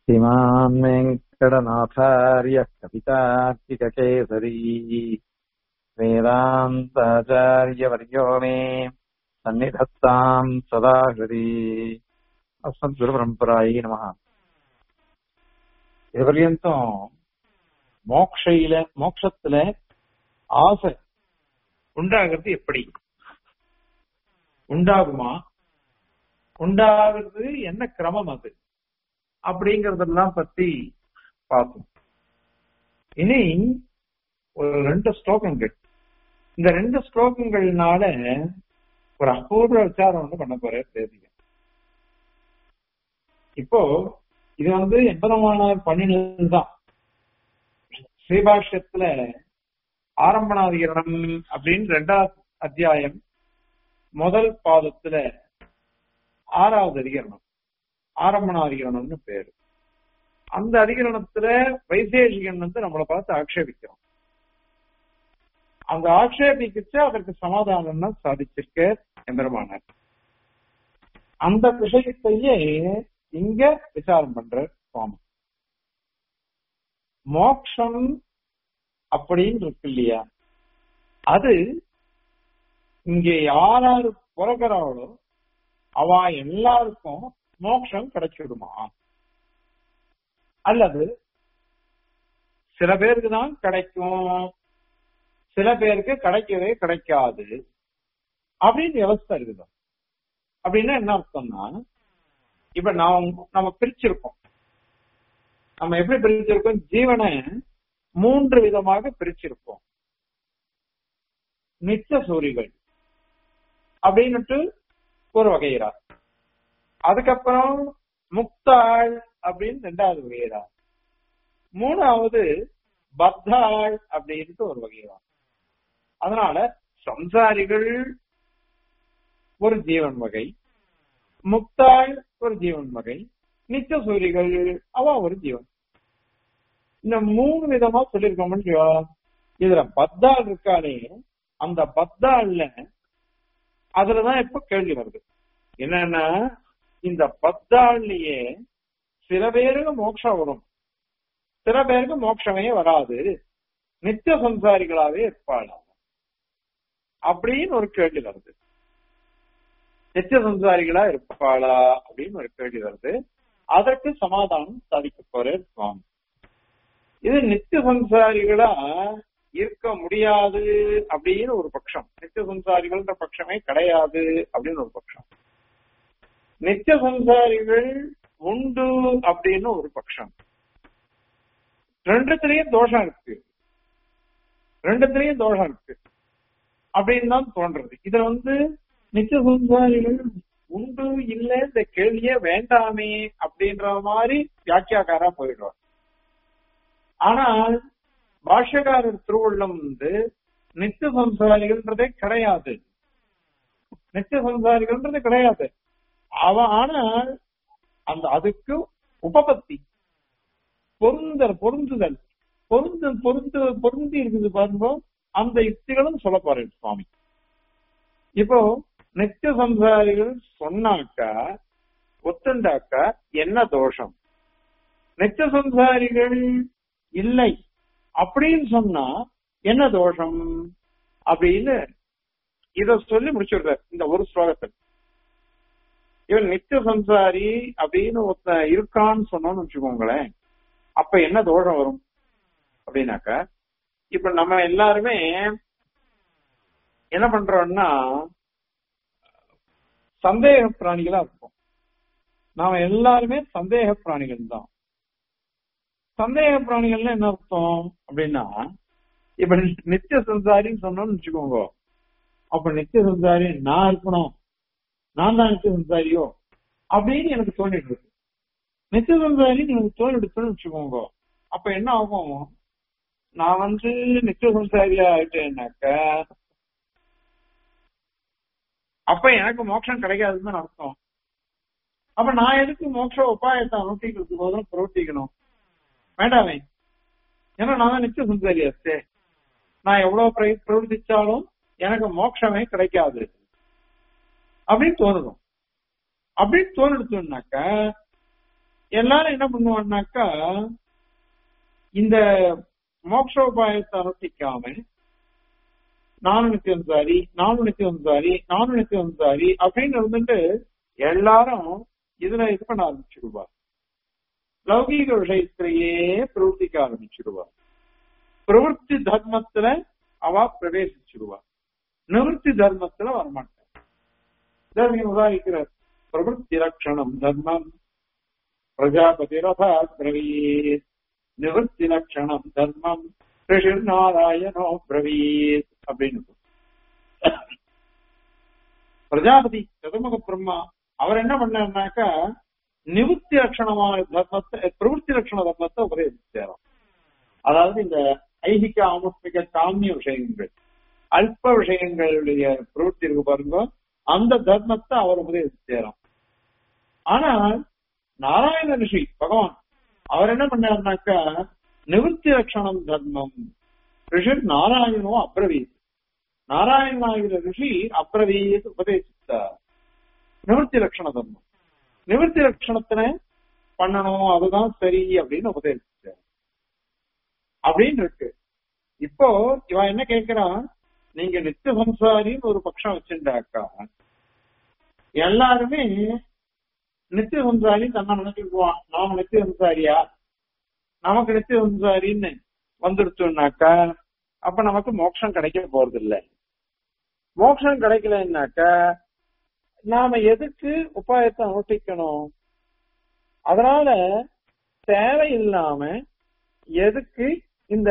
श्रीमान् वेङ्कटनाथार्यः कवितार्किककेसरी वेदान्ताचार्यवर्यो मे सन्निधत्ताम् सदा हृदि अस्मद्गुरुपरम्परायै நமஹ இது பர்யந்தம் மோக்ஷையில மோட்சத்துல ஆசை உண்டாகிறது எப்படி உண்டாகுமா உண்டாகிறது என்ன கிரமம் அது அப்படிங்கறதெல்லாம் பத்தி பார்த்தோம் இனி ஒரு ரெண்டு ஸ்லோகங்கள் இந்த ரெண்டு ஸ்லோகங்கள்னால ஒரு அபூர்வ விசாரம் ஒண்ணு பண்ண போற தேதிய இப்போ இது வந்து எண்பதமானார் பண்ணினது தான் ஸ்ரீபாஷ்யத்துல ஆரம்பணாதிகரணம் அப்படின்னு ரெண்டாவது அத்தியாயம் முதல் பாதத்துல ஆறாவது அதிகரணம் ஆரம்பணாதிகரணம்னு பேரு அந்த அதிகரணத்துல வைசேஷிகன் வந்து நம்மளை பார்த்து ஆக்ஷேபிக்கிறோம் அந்த ஆக்ஷேபிக்கிச்சு அதற்கு சமாதானம் தான் சாதிச்சிருக்க எம்பெருமானார் அந்த விஷயத்தையே இங்க விசாரம் பண்ற சுவாமி மோக்ஷம் அப்படின்னு இருக்கு இல்லையா அது இங்க யாராரு பிறகுறாளோ அவ எல்லாருக்கும் மோட்சம் கிடைச்சிடுமா அல்லது சில பேருக்கு தான் கிடைக்கும் சில பேருக்கு கிடைக்கவே கிடைக்காது அப்படின்னு விவஸ்தை இருக்குது அப்படின்னா என்ன அர்த்தம்னா இப்ப நான் நம்ம பிரிச்சிருக்கோம் நம்ம எப்படி பிரிச்சிருக்கோம் ஜீவனை மூன்று விதமாக பிரிச்சிருக்கோம் நித்திய சூரிகள் அப்படின்னுட்டு ஒரு வகையிறா அதுக்கப்புறம் முக்தாள் அப்படின்னு ரெண்டாவது வகையிறா மூணாவது பத்தாள் அப்படின்ட்டு ஒரு வகையிறா அதனால சம்சாரிகள் ஒரு ஜீவன் வகை முக்தாள் ஒரு ஜீவன் வகை நித்திய சூரிகள் அவ ஒரு ஜீவன் இந்த மூணு விதமா சொல்லியிருக்கோம் இதுல பத்தாள் இருக்காளே அந்த பத்தாள்ல அதுலதான் இப்ப கேள்வி வருது என்னன்னா இந்த பத்தாள்லயே சில பேருக்கு மோட்சம் வரும் சில பேருக்கு மோட்சமே வராது நித்திய சம்சாரிகளாவே இருப்பாளா அப்படின்னு ஒரு கேள்வி வருது நித்திய சம்சாரிகளா இருப்பாளா அப்படின்னு ஒரு கேள்வி வருது அதற்கு சமாதானம் சாதிக்க போற சுவாமி இது நித்திய சம்சாரிகளா இருக்க முடியாது அப்படின்னு ஒரு பட்சம் நித்திய சம்சாரிகள்ன்ற பட்சமே கிடையாது அப்படின்னு ஒரு பட்சம் நித்திய சம்சாரிகள் உண்டு அப்படின்னு ஒரு பட்சம் ரெண்டுத்திலையும் தோஷம் இருக்கு ரெண்டுத்திலையும் தோஷம் இருக்கு அப்படின்னு தான் தோன்றது இதுல வந்து நித்திய சம்சாரிகள் உண்டு இல்ல இந்த கேள்வியே வேண்டாமே அப்படின்ற மாதிரி வியாக்கியாக்காரா போயிடுவார் ஆனால் பாஷ்யக்காரர் திருவுள்ளம் வந்து நித்திய சம்சாரிகள்ன்றதே கிடையாது நித்திய சம்சாரிகள்ன்றது கிடையாது அவன் ஆனால் அந்த அதுக்கு உபபத்தி பொருந்தல் பொருந்துதல் பொருந்து பொருந்து பொருந்தி இருக்குது பாருங்க அந்த யுக்திகளும் சொல்ல போறேன் சுவாமி இப்போ நித்திய சம்சாரிகள் சொன்னாக்கா ஒத்துண்டாக்கா என்ன தோஷம் நித்திய சம்சாரிகள் இல்லை அப்படின்னு சொன்னா என்ன தோஷம் அப்படின்னு இத சொல்லி முடிச்சுடுற இந்த ஒரு ஸ்லோகத்தில் இவன் நித்திய சம்சாரி அப்படின்னு ஒருத்த இருக்கான்னு சொன்னோம்னு வச்சுக்கோங்களேன் அப்ப என்ன தோஷம் வரும் அப்படின்னாக்கா இப்ப நம்ம எல்லாருமே என்ன பண்றோம்னா சந்தேக பிராணிகளா இருப்போம் நாம எல்லாருமே சந்தேக பிராணிகள் தான் சந்தேக பிராணிகள்னா என்ன அர்த்தம் அப்படின்னா இப்ப நித்திய சம்சாரின்னு சொன்னோம்னு வச்சுக்கோங்க அப்ப நித்திய சம்சாரி நான் இருக்கணும் நான் தான் நித்திய சம்சாரியோ அப்படின்னு எனக்கு தோணிட்டு இருக்கு நித்திய சம்சாரி எனக்கு தோணிடுச்சுன்னு வச்சுக்கோங்க அப்ப என்ன ஆகும் நான் வந்து நித்திய சம்சாரியா ஆயிட்டேன்னாக்க அப்ப எனக்கு மோட்சம் கிடைக்காதுன்னு அர்த்தம் அப்ப நான் எதுக்கு மோட்ச உபாயத்தை அனுஷ்டிக்கிறதுக்கு போதும் பிரவர்த்திக்கணும் வேண்டாமே ஏன்னா நான் தான் நித்திய சம்சாரியாச்சே நான் எவ்வளவு பிரவர்த்திச்சாலும் எனக்கு மோட்சமே கிடைக்காது அப்படின்னு தோணணும் அப்படின்னு தோணிடுச்சுனாக்க எல்லாரும் என்ன பண்ணுவான்னாக்கா இந்த மோக்ஷோபாயத்தை அனுஷ்டிக்காம நானும் நித்தியம்சாரி நானும் நித்தியம்சாரி நானும் நித்தியம்சாரி அப்படின்னு இருந்துட்டு எல்லாரும் இதுல இது பண்ண ஆரம்பிச்சிடுவா லௌகீக விஷயத்திலேயே பிரவர்த்திக்க ஆரம்பிச்சிடுவா பிரவருத்தி தர்மத்துல அவ பிரவேசிச்சிடுவா நிவர்த்தி தர்மத்துல வரமாட்டான் நீங்க உதாரிக்கிறார் பிரவருத்தி லட்சணம் தர்மம் பிரஜாபதி பிரவீத் நிவர்த்தி லட்சணம் தர்மம் நாராயணோ பிரவீத் அப்படின்னு பிரஜாபதி சதுமுக பிரம்மா அவர் என்ன பண்ணாருனாக்கா நிவர்த்தி லட்சணமான தர்மத்தை பிரவருத்தி லட்சண தர்மத்தை உபதேசிச்சாராம் அதாவது இந்த ஐகிக ஆமுஷ்மிக காமிய விஷயங்கள் அல்ப விஷயங்களுடைய பிரவருத்தி இருக்கு பாருங்க அந்த தர்மத்தை அவர் உபதேசிச்சாராம் ஆனால் நாராயண ரிஷி பகவான் அவர் என்ன பண்ணாருனாக்கா நிவர்த்தி லட்சணம் தர்மம் ரிஷி நாராயணோ அப்ரவீத் நாராயணாகிற ரிஷி அப்ரவீத் உபதேசித்தார் நிவர்த்தி லட்சண தர்மம் நிவர்த்தி லட்சணத்தின பண்ணணும் அதுதான் சரி அப்படின்னு உபதேசிச்சார் அப்படின்னு இருக்கு இப்போ இவன் என்ன கேட்கிறான் நீங்க நித்திய சம்சாரின்னு ஒரு பட்சம் வச்சுட்டாக்கா எல்லாருமே நித்திய சம்சாரி தன்னை நினைச்சுக்குவான் நாம நித்திய சம்சாரியா நமக்கு நித்திய சம்சாரின்னு வந்துடுச்சோம்னாக்கா அப்ப நமக்கு மோட்சம் கிடைக்க போறது இல்ல மோட்சம் கிடைக்கலன்னாக்கா நாம எதுக்கு உபாயத்தை அனுஷ்டிக்கணும் அதனால தேவையில்லாம எதுக்கு இந்த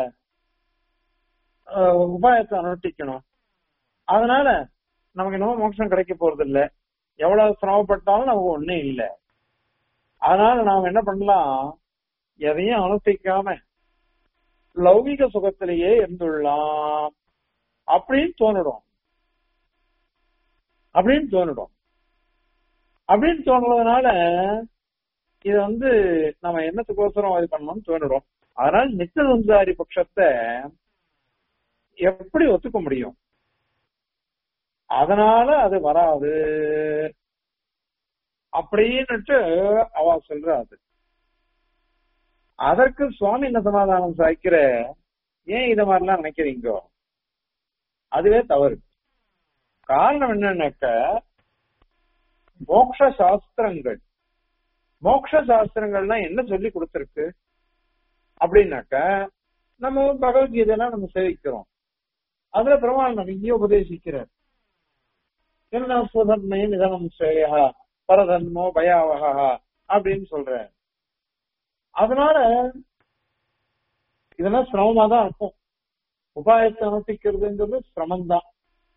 உபாயத்தை அனுஷ்டிக்கணும் அதனால நமக்கு இன்னமும் மோட்சம் கிடைக்க போறது இல்ல எவ்வளவு சிரமப்பட்டாலும் நமக்கு ஒண்ணும் இல்லை அதனால நாம என்ன பண்ணலாம் எதையும் அனுஷ்டிக்காம லௌகிக சுகத்திலேயே இருந்துள்ளலாம் அப்படின்னு தோணிடும் அப்படின்னு தோணிடும் அப்படின்னு தோணுறதுனால இது வந்து நம்ம என்னத்துக்கோசரம் இது பண்ணணும்னு தோணிடும் அதனால நித்திய சம்சாரி பட்சத்தை எப்படி ஒத்துக்க முடியும் அதனால அது வராது அப்படின்னுட்டு அவ சொல்றா அது அதற்கு சுவாமி என்ன சமாதானம் சாய்க்கிற ஏன் இத மாதிரிலாம் நினைக்கிறீங்க அதுவே தவறு காரணம் என்னன்னாக்க மோக்ஷ சாஸ்திரங்கள் மோக்ஷ சாஸ்திரங்கள்லாம் என்ன சொல்லி கொடுத்திருக்கு அப்படின்னாக்க நம்ம பகவத்கீதையெல்லாம் நம்ம சேவிக்கிறோம் அதுல பெருமாள் நிறைய உபதேசிக்கிறார் என்ன சுதன்மை நிதனம் ஸ்ரேயா பரதன்மோ பயாவகா அப்படின்னு சொல்ற அதனால இதெல்லாம் சிரமமா தான் இருக்கும் உபாயத்தை அனுஷ்டிக்கிறதுங்கிறது சிரமம் தான்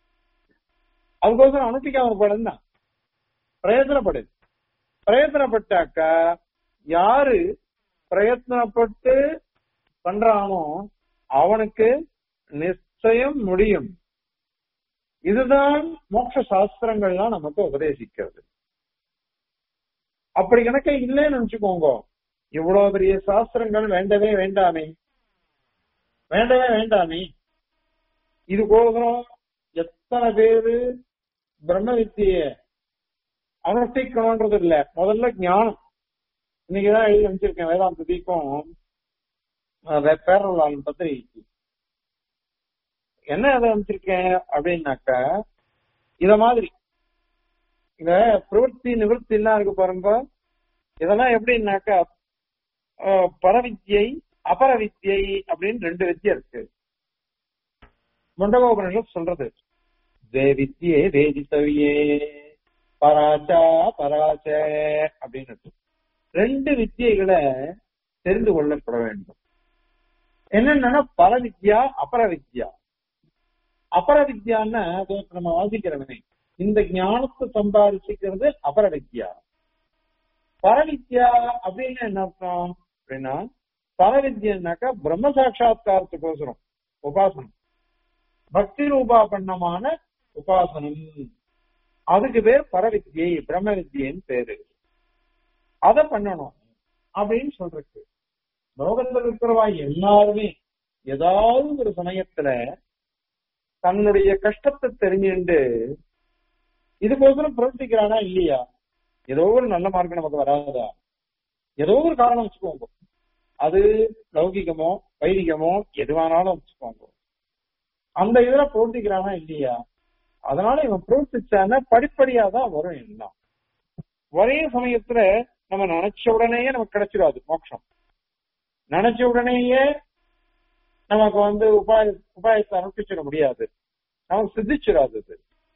அதுக்கோசரம் அனுஷ்டிக்காம படுன்னா பிரயத்தனப்படு பிரயத்தனப்பட்டாக்கா யாரு பிரயத்தனப்பட்டு பண்றானோ அவனுக்கு நிச்சயம் முடியும் இதுதான் மோட்ச சாஸ்திரங்கள்லாம் நமக்கு உபதேசிக்கிறது அப்படி கணக்க இல்லைன்னு நினைச்சுக்கோங்க இவ்வளவு பெரிய சாஸ்திரங்கள் வேண்டவே வேண்டாமே வேண்டவே வேண்டாமே இது கோசரம் எத்தனை பேரு பிரம்ம வித்திய அனுஷ்டிக்கணும்ன்றது இல்ல முதல்ல ஞானம் இன்னைக்குதான் எழுதி அமைச்சிருக்கேன் வேதாந்த தீபம் பேரலாளன் பத்திரிகைக்கு என்ன அதை அமைச்சிருக்கேன் அப்படின்னாக்க இத மாதிரி இந்த பிரவൃத்தி நிவர்த்தி எல்லாம் இருக்கு பாருங்க இதெல்லாம் எப்படின்னாக்கா பரவித்யை அபரவித்யை அப்படின்னு ரெண்டு வித்தியை இருக்கு முண்டகோபனிஷத் சொல்றது வே வித்தியே வேதித்தவியே பராச்சா பராச்ச அப்படின்னு ரெண்டு வித்தியைகளை தெரிந்து கொள்ளப்பட வேண்டும் என்னன்னா பரவித்யா அபரவித்யா அபரவித்யான்னா நம்ம வாசிக்கிறவனே இந்த ஞானத்தை சம்பாதிச்சுக்கிறது அபரவித்யா பரவித்யா அப்படின்னு என்ன அர்த்தம் அப்படின்னா பரவித்யன்னாக்கா பிரம்ம சாட்சா்காரத்துக்கோசரம் உபாசனம் பக்தி ரூபாபண்ணமான உபாசனம் அதுக்கு பேர் பரவித்யை பிரம்ம வித்யன்னு பேரு அத பண்ணணும் அப்படின்னு சொல்றது லோகத்தில் இருக்கிறவா எல்லாருமே ஏதாவது ஒரு சமயத்துல தன்னுடைய கஷ்டத்தை தெரிஞ்சுண்டு இதுக்கோசரம் பிரவர்த்திக்கிறானா இல்லையா ஏதோ ஒரு நல்ல மார்க்கம் நமக்கு வராதா ஏதோ ஒரு காரணம் வச்சுக்கோங்க அது லௌகிகமோ வைதிகமோ எதுவானாலும் வச்சுக்கோங்க அந்த இதுல பிரவர்த்திக்கிறானா இல்லையா அதனால இவன் பிரவர்த்திச்சான்னா படிப்படியா தான் வரும் எல்லாம் ஒரே சமயத்துல நம்ம நினைச்ச உடனேயே நமக்கு கிடைச்சிடாது மோட்சம் நினைச்ச உடனேயே நமக்கு வந்து உபாய உபாயத்தை அனுப்பிச்சிட முடியாது நமக்கு சித்திச்சிடாது அது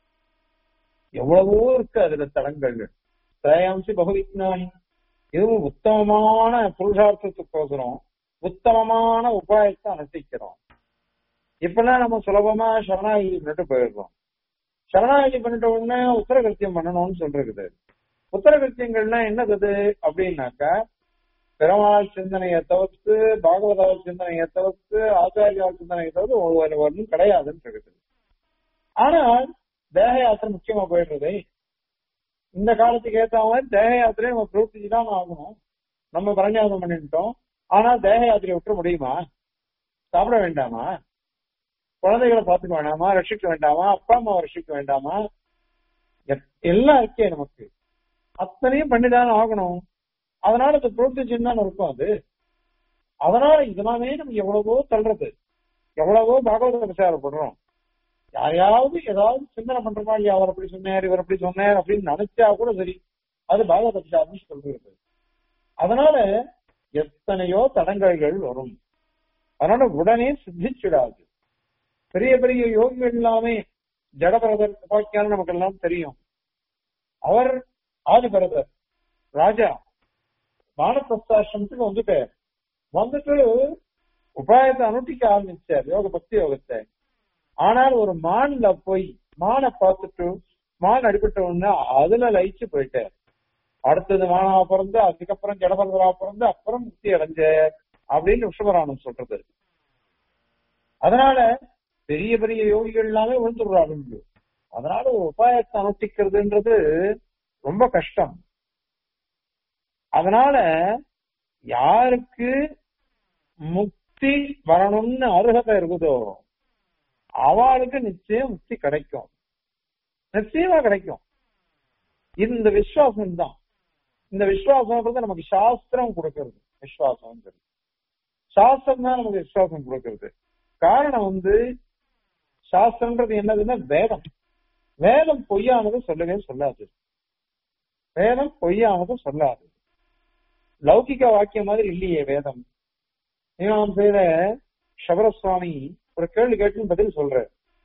எவ்வளவோ இருக்கு அதுல தடங்கள் திரையாம்சி பகவிக்னானி இதுவும் உத்தமமான புருஷார்த்தத்துக்கோசரம் உத்தமமான உபாயத்தை அனுஷ்டிக்கிறோம் இப்பெல்லாம் நம்ம சுலபமா சரணாகி பண்ணிட்டு போயிடுறோம் சரணாகி பண்ணிட்ட உடனே உத்தரகிருத்தியம் பண்ணணும்னு சொல்றது உத்தரகிருத்தியங்கள்னா என்னது அப்படின்னாக்கா பெருமாள் சிந்தனையை தவிர்த்து பாகவதால் சிந்தனையை தவிர்த்து ஆச்சாரியால் சிந்தனையை தவிர்த்து ஒவ்வொரு ஒன்றும் கிடையாதுன்னு இருக்குது ஆனால் தேக யாத்திரை முக்கியமா போயிடுறது இந்த காலத்துக்கு ஏத்த மாதிரி தேக யாத்திரையை நம்ம பிரவர்த்திச்சு தான் ஆகணும் நம்ம பரஞ்சாதம் பண்ணிட்டோம் ஆனா தேக யாத்திரையை விட்டுற முடியுமா சாப்பிட வேண்டாமா குழந்தைகளை பார்த்துக்க வேண்டாமா ரட்சிக்க வேண்டாமா அப்பா அம்மாவை ரட்சிக்க வேண்டாமா எல்லாம் இருக்கே நமக்கு அத்தனையும் பண்ணிதானே ஆகணும் அதனால அது பிரவர்த்திச்சுன்னு தான் இருக்கும் அது அதனால இதனாலே நம்ம எவ்வளவோ தள்ளுறது எவ்வளவோ பாகவத விசாரப்படுறோம் யாரையாவது ஏதாவது சிந்தனை பண்றோமா இல்லையா அவர் அப்படி சொன்னார் இவர் அப்படி சொன்னார் அப்படின்னு நினைச்சா கூட சரி அது பாகவத விசாரம் சொல்றது அதனால எத்தனையோ தடங்கல்கள் வரும் அதனால உடனே சித்திச்சிடாது பெரிய பெரிய யோகிகள் எல்லாமே ஜடபரதர் உபாக்கியான நமக்கு எல்லாம் தெரியும் அவர் ஆதிபரதர் ராஜா வானப்பிரஸ்தாசிரமத்துக்கு வந்துட்டார் வந்துட்டு உபாயத்தை அனுட்டிக்க ஆரம்பிச்சார் யோக பக்தி யோகத்தை ஆனால் ஒரு மான்ல போய் மானை பார்த்துட்டு மான் அடிபட்ட உடனே அதுல லயிச்சு போயிட்டார் அடுத்தது மானா பிறந்து அதுக்கப்புறம் ஜடபரதரா பிறந்து அப்புறம் முக்தி அடைஞ்சார் அப்படின்னு விஷபராணம் சொல்றது அதனால பெரிய பெரிய யோகிகள் எல்லாமே விழுந்துடுறாங்க அதனால ஒரு உபாயத்தை அனுஷ்டிக்கிறதுன்றது ரொம்ப கஷ்டம் அதனால யாருக்கு முக்தி வரணும்னு அருகதை இருக்குதோ அவளுக்கு நிச்சயம் முக்தி கிடைக்கும் நிச்சயமா கிடைக்கும் இந்த விசுவாசம் தான் இந்த விசுவாசம் நமக்கு சாஸ்திரம் கொடுக்கறது விசுவாசம் சாஸ்திரம் தான் நமக்கு விசுவாசம் கொடுக்கறது காரணம் வந்து சாஸ்திரம்ன்றது என்னதுன்னா வேதம் வேதம் பொய்யானது சொல்லவே சொல்லாது வேதம் பொய்யானது சொல்லாது லௌகிக வாக்கியம் மாதிரி இல்லையே வேதம் மீமாம் செய்த சபரசுவாமி ஒரு கேள்வி கேட்டு பதில் சொல்ற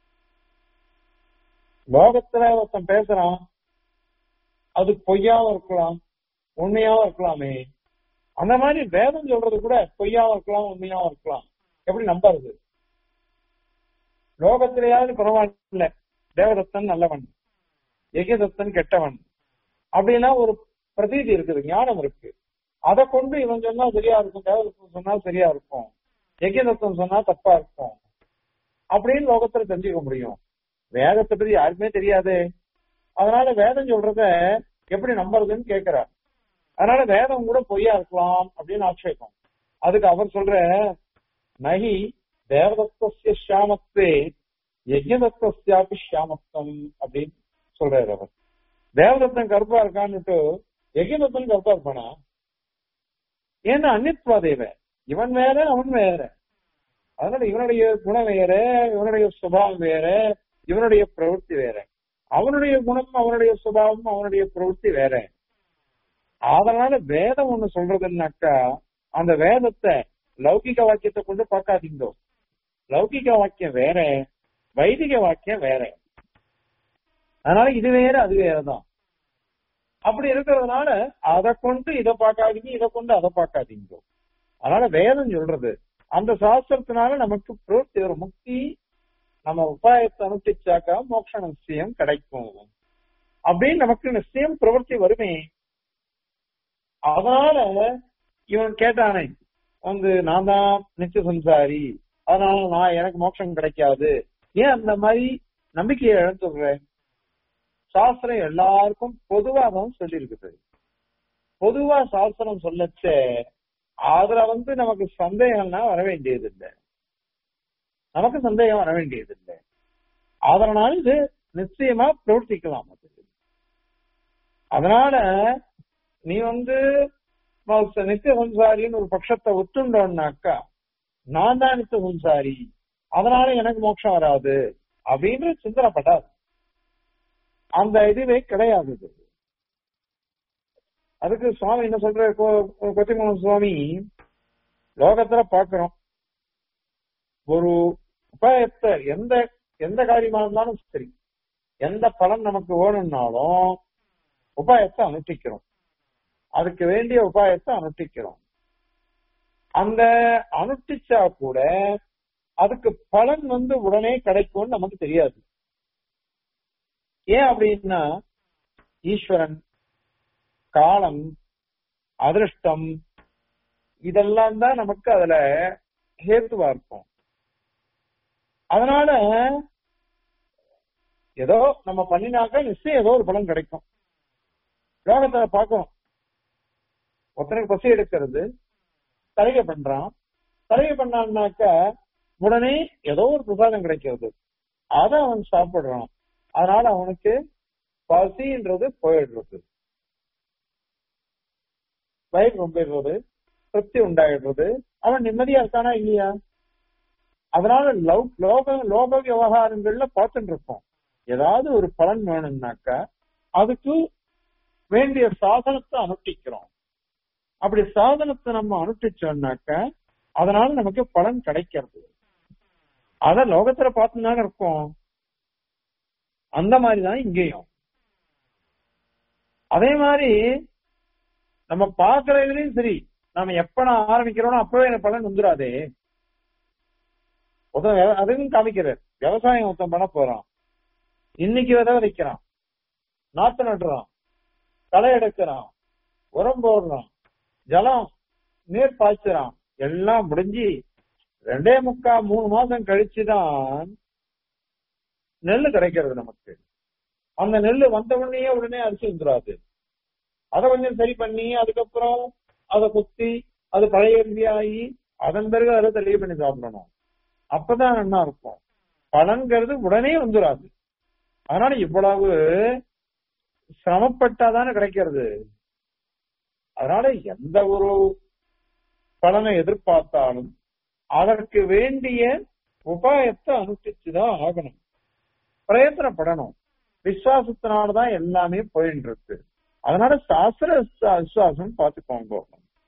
லோகத்துல ஒருத்தன் பேசுறான் அது பொய்யாவும் இருக்கலாம் உண்மையாவும் இருக்கலாமே அந்த மாதிரி வேதம் சொல்றது கூட பொய்யாவும் இருக்கலாம் உண்மையாவும் இருக்கலாம் எப்படி நம்புறது லோகத்திலேயாவது பரவாயில்ல தேவதத்தன் நல்லவன் எகிதத்தன் கெட்டவன் அப்படின்னா ஒரு பிரதீதி இருக்குது ஞானம் இருக்கு அதை கொண்டு இவன் சொன்னா சரியா இருக்கும் தேவதத்தன் சொன்னா சரியா இருக்கும் எகிதத்தன் சொன்னா தப்பா இருக்கும் அப்படின்னு லோகத்துல தெரிஞ்சுக்க முடியும் வேதத்தை பத்தி யாருக்குமே தெரியாது அதனால வேதம் சொல்றத எப்படி நம்புறதுன்னு கேக்குறார் அதனால வேதம் கூட பொய்யா இருக்கலாம் அப்படின்னு ஆட்சேபம் அதுக்கு அவர் சொல்ற நகி தேவதத்திய சாமத்தே யஜ்யதத்தியாபி சாமத்தம் அப்படின்னு சொல்றாரு அவர் தேவதத்தன் கருப்பா இருக்கான்னுட்டு யஜ்யதத்தன் கருப்பா இருப்பானா ஏன்னா அந்நித்வாதேவ இவன் வேற அவன் வேற அதனால இவனுடைய குணம் வேற இவனுடைய சுபாவம் வேற இவனுடைய பிரவൃத்தி வேற அவனுடைய குணம் அவனுடைய சுபாவம் அவனுடைய பிரவൃத்தி வேற அதனால வேதம் ஒண்ணு சொல்றதுன்னாக்கா அந்த வேதத்தை லௌகிக வாக்கியத்தை கொண்டு பார்க்காதீங்க லௌகிக வாக்கியம் வேற வைதிக வாக்கியம் வேற அதனால இது வேற அது வேறதான் அப்படி இருக்கிறதுனால அதை கொண்டு இதை பார்க்காதீங்க இதை கொண்டு அதை பார்க்காதீங்க அதனால வேதம் சொல்றது அந்த சாஸ்திரத்தினால நமக்கு பிரவൃத்தி ஒரு முக்தி நம்ம உபாயத்தை அனுஷ்டிச்சாக்கா மோட்ச நிச்சயம் கிடைக்கும் அப்படின்னு நமக்கு நிச்சயம் பிரவൃத்தி வருமே அதனால இவன் கேட்டானே வந்து நான் தான் நித்திய சம்சாரி அதனால நான் எனக்கு மோட்சம் கிடைக்காது ஏன் அந்த மாதிரி நம்பிக்கையை இழந்துடுற சாஸ்திரம் எல்லாருக்கும் பொதுவா தான் சொல்லி இருக்குது பொதுவா சாஸ்திரம் சொல்லச்ச அதுல வந்து நமக்கு சந்தேகம்னா வர வேண்டியது இல்லை நமக்கு சந்தேகம் வர வேண்டியது இல்லை அதனால இது நிச்சயமா பிரவர்த்திக்கலாம் அது அதனால நீ வந்து நித்திய சம்சாரின்னு ஒரு பட்சத்தை ஒத்துண்டோம்னாக்கா நான் தான் நித்திய சம்சாரி அதனால எனக்கு மோட்சம் வராது அப்படின்னு சிந்தனைப்படாது அந்த இதுவே கிடையாது இது. அதுக்கு சுவாமி என்ன சொல்ற கொத்திமோகன் சுவாமி லோகத்துல பாக்குறோம் ஒரு உபாயத்தை எந்த எந்த காரியமா இருந்தாலும் சரி எந்த பலன் நமக்கு வேணும்னாலும் உபாயத்தை அனுஷ்டிக்கிறோம் அதுக்கு வேண்டிய உபாயத்தை அனுஷ்டிக்கிறோம் அந்த அனுஷ்டிச்சா கூட அதுக்கு பலன் வந்து உடனே கிடைக்கும்னு நமக்கு தெரியாது ஏன் அப்படின்னா ஈஸ்வரன் காலம் அதிருஷ்டம் இதெல்லாம் தான் நமக்கு அதுல ஹேத்துவா இருக்கும் அதனால ஏதோ நம்ம பண்ணினாக்க நிச்சயம் ஏதோ ஒரு பலன் கிடைக்கும் லோகத்துல பார்க்கணும் ஒருத்தனுக்கு பசி எடுக்கிறது தலைகை பண்றான் தலைகை பண்ணான்னாக்க உடனே ஏதோ ஒரு பிரசாதம் கிடைக்கிறது அதை அவன் சாப்பிடுறான் அதனால அவனுக்கு பசின்றது போயிடுறது வயிறு ரொம்பிடுறது திருப்தி உண்டாயிடுறது அவன் நிம்மதியா இருக்கானா இல்லையா அதனால லவ் லோக லோக விவகாரங்கள்ல பார்த்துட்டு இருக்கோம் ஏதாவது ஒரு பலன் வேணும்னாக்கா அதுக்கு வேண்டிய சாதனத்தை அனுஷ்டிக்கிறோம் அப்படி சாதனத்தை நம்ம அனுஷ்டிச்சோம்னாக்க அதனால நமக்கு பலன் கிடைக்கிறது அத லோகத்துல பார்த்துதானே இருக்கோம் அந்த மாதிரிதான் இங்கேயும் அதே மாதிரி நம்ம பாக்குறதுலயும் சரி நம்ம எப்ப நான் ஆரம்பிக்கிறோம் அப்பவே எனக்கு பலன் வந்துடாதே ஒருத்தன் அதுவும் காமிக்கிறார் விவசாயம் ஒருத்தன் பண்ண போறான் இன்னைக்கு விதை விதைக்கிறான் நாத்து நடுறான் களை எடுக்கிறான் உரம் போடுறான் ஜலம் நீர் பாய்ச்சுறான் எல்லாம் முடிஞ்சு ரெண்டே முக்கா மூணு மாசம் கழிச்சுதான் நெல்லு கிடைக்கிறது நமக்கு அந்த நெல்லு வந்த உடனே உடனே அரிசி வந்துடாது அதை கொஞ்சம் சரி பண்ணி அதுக்கப்புறம் அதை குத்தி அது பழைய ஆகி அதன் பிறகு அதை தெளிவு பண்ணி சாப்பிடணும் அப்பதான் நல்லா இருக்கும் பலன்கிறது உடனே வந்துடாது அதனால இவ்வளவு சிரமப்பட்டாதானே கிடைக்கிறது அதனால எந்த ஒரு பலனை எதிர்பார்த்தாலும் அதற்கு வேண்டிய உபாயத்தை அனுஷ்டிச்சுதான் ஆகணும் பிரயத்தனப்படணும் விசுவாசத்தினாலதான் எல்லாமே போயிட்டு இருக்கு அதனால சாஸ்திர விசுவாசம் பார்த்துக்கோங்க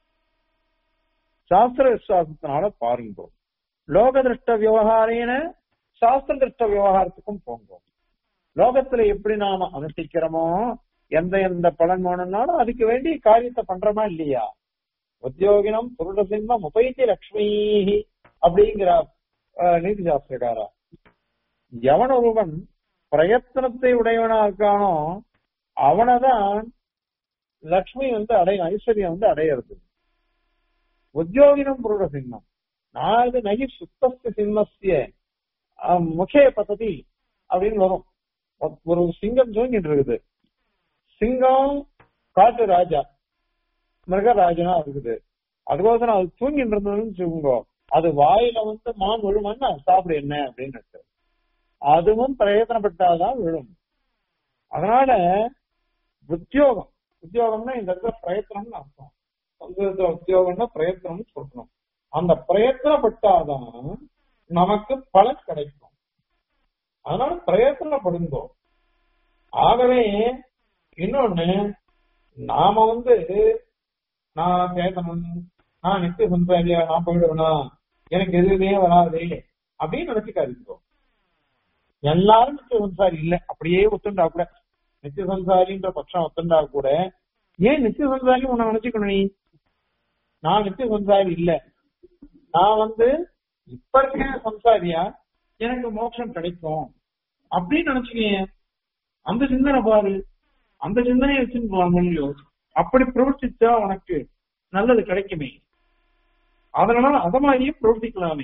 சாஸ்திர விசுவாசத்தினால பாருங்க லோக திருஷ்ட விவகாரேன சாஸ்திர திருஷ்ட விவகாரத்துக்கும் போங்க லோகத்துல எப்படி நாம அனுஷ்டிக்கிறோமோ எந்த எந்த பலன் வேணும்னாலும் அதுக்கு வேண்டிய காரியத்தை பண்றோமா இல்லையா உத்தியோகினம் புருட சிம்மம் உபைத்தி லக்ஷ்மி அப்படிங்கிற நீதி சாஸ்திரக்காரா எவன் ஒருவன் பிரயத்தனத்தை உடையவனா இருக்கானோ அவனதான் லக்ஷ்மி வந்து அடைய ஐஸ்வர்யம் வந்து அடையிறது உத்தியோகினம் புருட சிம்மம் நான் இது நகி சுத்தஸ்த சிம்மஸ்ய முக்கிய பத்ததி அப்படின்னு வரும் ஒரு சிங்கம் தூங்கிட்டு இருக்குது சிங்கம் காட்டு ராஜா மிருகராஜனா இருக்குது அதுக்கோசரம் அது தூங்கிட்டு இருந்ததுன்னு சொல்லுங்க அது வாயில வந்து மான் விழுமான்னா சாப்பிடு என்ன அப்படின்னு அதுவும் பிரயோஜனப்பட்டாதான் விழும் அதனால உத்தியோகம் உத்தியோகம்னா இந்த இடத்துல பிரயத்தனம்னு அர்த்தம் சம்ஸ்கிருதத்துல உத்தியோகம்னா பிரயத்தனம்னு சொல்லணும் அந்த பிரயத்தனப்பட்டாதான் நமக்கு பலன் கிடைக்கும் அதனால பிரயத்தனப்படுங்கோ ஆகவே இன்னொன்னு நாம வந்து நான் சேதனம் நான் நித்திய சம்சாரியா நான் போயிடுவேனா எனக்கு எதுவுமே வராது அப்படின்னு நினைச்சுக்காதீங்க எல்லாரும் நித்திய சம்சாரி இல்ல அப்படியே ஒத்துண்டா கூட நித்திய சம்சாரின்ற பட்சம் ஒத்துண்டா கூட ஏன் நித்திய சம்சாரி உன்னை நினைச்சுக்கணும் நீ நான் நித்திய சம்சாரி இல்ல நான் வந்து இப்ப இருக்க சம்சாரியா எனக்கு மோட்சம் கிடைக்கும் அப்படின்னு நினைச்சுக்கீங்க அந்த சிந்தனை பாரு அந்த சிந்தனையை வச்சுன்னு போவாங்க அப்படி பிரவர்த்திச்சா உனக்கு நல்லது கிடைக்குமே அதனால அத மாதிரியே பிரவர்த்திக்கலாமே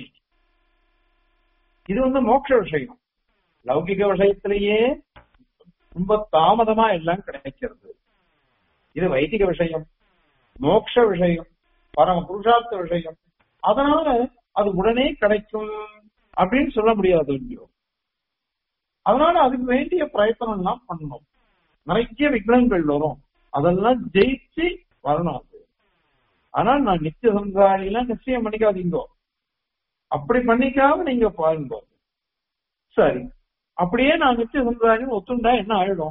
இது வந்து மோட்ச விஷயம் லௌகிக விஷயத்திலேயே ரொம்ப தாமதமா எல்லாம் கிடைக்கிறது இது வைதிக விஷயம் மோட்ச விஷயம் பரம புருஷார்த்த விஷயம் அதனால அது உடனே கிடைக்கும் அப்படின்னு சொல்ல முடியாது இல்லையோ அதனால அதுக்கு வேண்டிய பிரயத்தனம் எல்லாம் பண்ணணும் நிறைய விக்னங்கள் வரும் அதெல்லாம் ஜெயிச்சு வரணும் அது ஆனால் நான் நித்திய சம்சாரிலாம் நிச்சயம் பண்ணிக்காதீங்கோ அப்படி பண்ணிக்காம நீங்க பாருங்க சரி அப்படியே நான் நித்திய சம்சாரின்னு ஒத்துண்டா என்ன ஆயிடும்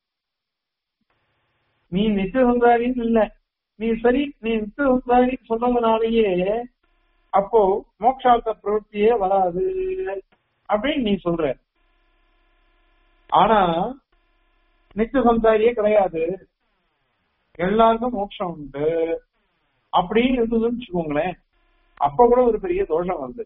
நீ நித்திய சம்சாரின்னு இல்ல நீ சரி நீ நித்திய சம்சாரி சொன்னதுனாலேயே அப்போ மோட்சார்த்த பிரவൃத்தியே வராது அப்படின்னு நீ சொல்ற ஆனா நித்திய சம்சாரியே கிடையாது எல்லாருக்கும் மோட்சம் உண்டு அப்படின்னு இருந்ததுன்னு வச்சுக்கோங்களேன் அப்ப கூட ஒரு பெரிய தோஷம் வந்து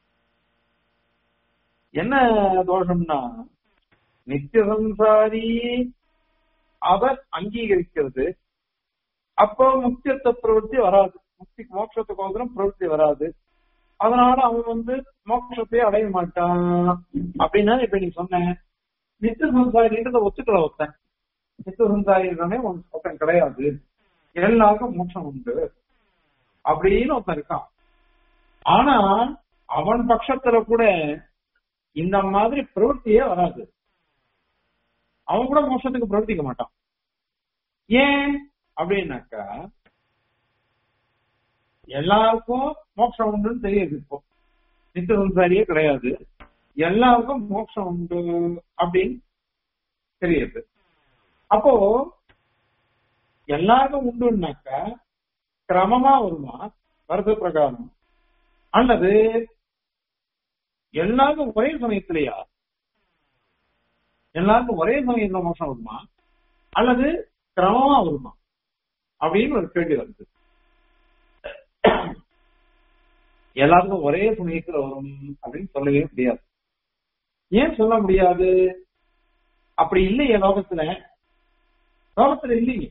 என்ன தோஷம்னா நித்திய சம்சாரி அவர் அங்கீகரிக்கிறது அப்போ முக்கியத்துவ பிரவೃತ್ತಿ வராது முக்தி மோட்சத்துக்கோசரம் பிரவೃತ್ತಿ வராது அதனால அவன் வந்து மோட்சத்தை அடைய மாட்டான் அப்படின்னா இப்ப நீ சொன்ன நித்திய சம்சாரின்றத ஒத்துக்கல ஒருத்தன் நித்திய சம்சாரின்றனே ஒருத்தன் கிடையாது எல்லாருக்கும் மோட்சம் உண்டு அப்படின்னு ஒருத்தன் இருக்கான் ஆனா அவன் பட்சத்துல கூட இந்த மாதிரி பிரவೃத்தியே வராது அவன் கூட மோட்சத்துக்கு பிரவர்த்திக்க மாட்டான் ஏன் அப்படின்னாக்கா எல்லாருக்கும் மோட்சம் உண்டுன்னு தெரியுது இப்போ நித்திய சம்சாரியே கிடையாது எல்லாருக்கும் மோட்சம் உண்டு அப்படின்னு தெரியுது அப்போ எல்லாருக்கும் உண்டுன்னாக்கா கிரமமா வருமா வருஷ பிரகாரம் அல்லது எல்லாருக்கும் ஒரே சமயத்திலேயா எல்லாருக்கும் ஒரே சமயத்துல மோசம் வருமா அல்லது கிரமமா வருமா அப்படின்னு ஒரு கேள்வி வருது எல்லாருக்கும் ஒரே சமயத்துல வரும் அப்படின்னு சொல்லவே முடியாது ஏன் சொல்ல முடியாது அப்படி இல்லையே லோகத்துல லோகத்துல இல்லையே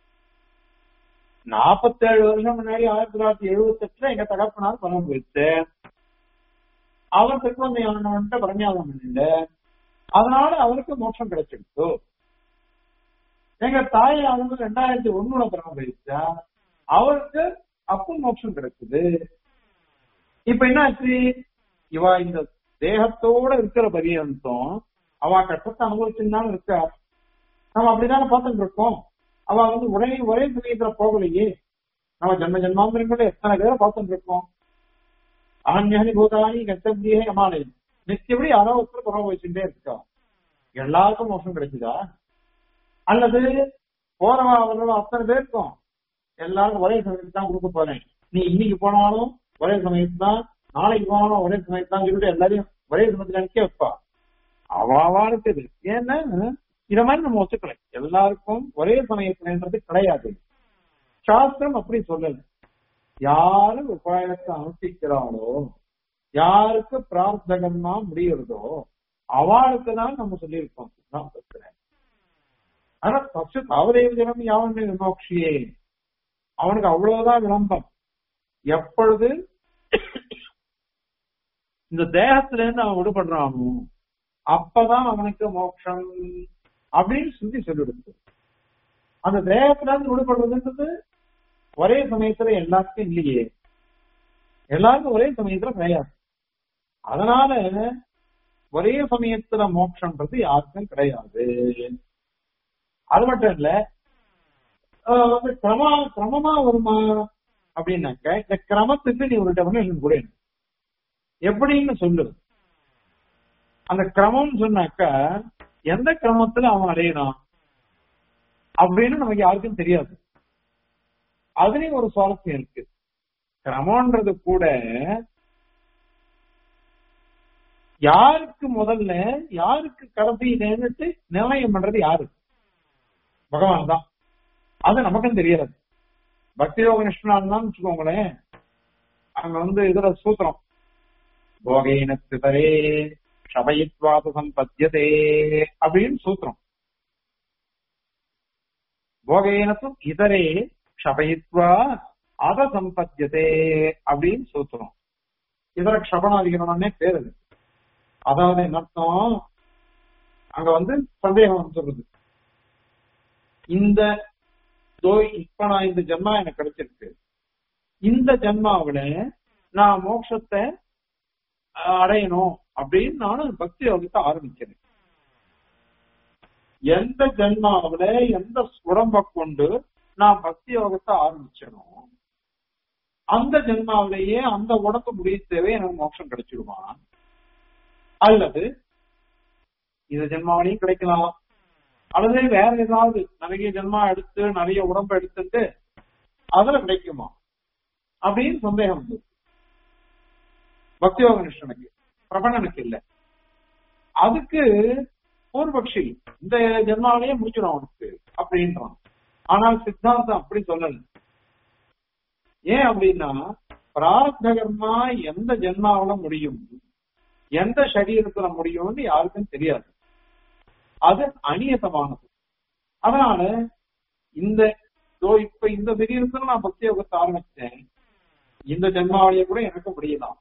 நாற்பத்தேழு வருஷம் முன்னாடி ஆயிரத்தி தொள்ளாயிரத்தி எழுபத்தி எட்டுல எங்க தகப்பனார் பணம் போயிடுச்சு அவர் திருக்குழந்தையானவன்ட்ட பிரஞ்சாதம் பண்ணிட்டு அதனால அவருக்கு மோட்சம் கிடைச்சிடுச்சு எங்க தாய் அவங்க ரெண்டாயிரத்தி ஒண்ணுல பிறகு போயிடுச்சா அவருக்கு அப்போ மோட்சம் கிடைச்சது இப்ப என்னாச்சு இவ இந்த தேகத்தோட இருக்கிற பரியந்தம் அவ கஷ்டத்தை அனுபவிச்சுதான் இருக்கா நம்ம அப்படிதானே பார்த்துட்டு இருக்கோம் அவ வந்து உடனே ஒரே சமயத்துல போகலையே நம்ம ஜென்ம ஜென்மாந்திரங்கள எத்தனை பேரை பார்த்துட்டு இருக்கோம் ஆன்யானி பூதானி கத்தபியே அமாலயம் நிச்சயப்படி யாரோ ஒருத்தர் புறம் வச்சுட்டே இருக்கா எல்லாருக்கும் மோசம் கிடைக்குதா அல்லது போறவா வர்றவா அத்தனை பேருக்கும் எல்லாருக்கும் ஒரே சமயத்துக்கு தான் கொடுக்க போறேன் நீ இன்னைக்கு போனாலும் ஒரே சமயத்து தான் நாளைக்கு போனாலும் ஒரே சமயத்து தான் சொல்லிட்டு எல்லாரையும் ஒரே சமயத்துல நிக்க வைப்பா அவாவா இருக்குது ஏன்னா இத மாதிரி நம்ம ஒத்துக்கல எல்லாருக்கும் ஒரே சமயத்துலன்றது கிடையாது சாஸ்திரம் அப்படி சொல்லல யாரு உபாயத்தை அனுஷ்டிக்கிறாளோ யாருக்கு பிரார்த்தகமா முடியறதோ அவளுக்கு தான் நம்ம சொல்லியிருக்கோம் சித்தாந்தத்துல ஆனா பசு தாவதேவ ஜனம் யாவன் விமோக்ஷியே அவனுக்கு அவ்வளவுதான் விளம்பம் எப்பொழுது இந்த தேகத்துல இருந்து அவன் விடுபடுறானோ அப்பதான் அவனுக்கு மோட்சம் அப்படின்னு சொல்லி சொல்லிடுது அந்த தேகத்துல இருந்து விடுபடுறதுன்றது ஒரே சமயத்துல எல்லாருக்கும் இல்லையே எல்லாருக்கும் ஒரே சமயத்துல கிடையாது அதனால ஒரே சமயத்துல மோட்சம்ன்றது யாருக்கும் கிடையாது அது மட்டும் இல்ல வந்து கிரமா கிரமமா வருமா அப்படின்னாக்க இந்த கிரமத்துக்கு நீ ஒரு டெபினேஷன் கூட எப்படின்னு சொல்லு அந்த கிரமம் சொன்னாக்க எந்த கிரமத்துல அவன் அடையணும் அப்படின்னு நமக்கு யாருக்கும் தெரியாது அதுலயும் ஒரு சுவாரஸ்யம் இருக்கு கிரமன்றது கூட யாருக்கு முதல்ல யாருக்கு கடைசியிலன்னுட்டு நிர்ணயம் பண்றது யாரு பகவான் தான் அது நமக்கும் தெரியாது பக்தி யோக நிஷ்ணான் தான் வச்சுக்கோங்களேன் அங்க வந்து இதுல சூத்திரம் போகேன சிதரே சபயித்வாத சம்பத்தியதே அப்படின்னு சூத்திரம் போகேனத்தும் இதரே க்ஷபயித்வா அத சம்பத்தியதே அப்படின்னு சூத்திரம் இதர க்ஷபனாதிகரணே பேர் அது அதாவது என்ன அர்த்தம் அங்க வந்து சந்தேகம் சொல்றது இந்த தோய் இப்ப நான் இந்த ஜென்மா எனக்கு கிடைச்சிருக்கு இந்த ஜென்மாவில நான் மோட்சத்தை அடையணும் அப்படின்னு நானும் பக்தி யோகத்தை ஆரம்பிக்கிறேன் எந்த ஜென்மாவில எந்த உடம்ப கொண்டு நான் பக்தி யோகத்தை ஆரம்பிச்சனோ அந்த ஜென்மாவிலேயே அந்த உடம்பு முடியத்தேவே எனக்கு மோட்சம் கிடைச்சிடுமா அல்லது இந்த ஜென்மாவிலையும் கிடைக்கலாம் அல்லது வேற ஏதாவது நிறைய ஜென்மா எடுத்து நிறைய உடம்பு எடுத்துட்டு அதுல கிடைக்குமா அப்படின்னு சந்தேகம் வந்து பக்தியோக நிஷ்டனுக்கு பிரபணனுக்கு இல்ல அதுக்கு பூர்வபக்ஷி இந்த ஜென்மாவிலேயே முடிச்சிடும் அவனுக்கு அப்படின்றான் ஆனால் சித்தாந்தம் அப்படி சொல்லல ஏன் அப்படின்னா பிரார்த்த கர்மா எந்த ஜென்மாவில முடியும் எந்த சரீரத்துல முடியும்னு யாருக்கும் தெரியாது அது அநியதமானது அதனால இந்த இதோ இப்ப இந்த சரீரத்துல நான் பக்தி யோகத்தை ஆரம்பிச்சேன் இந்த ஜென்மாவிலேயே கூட எனக்கு முடியலாம்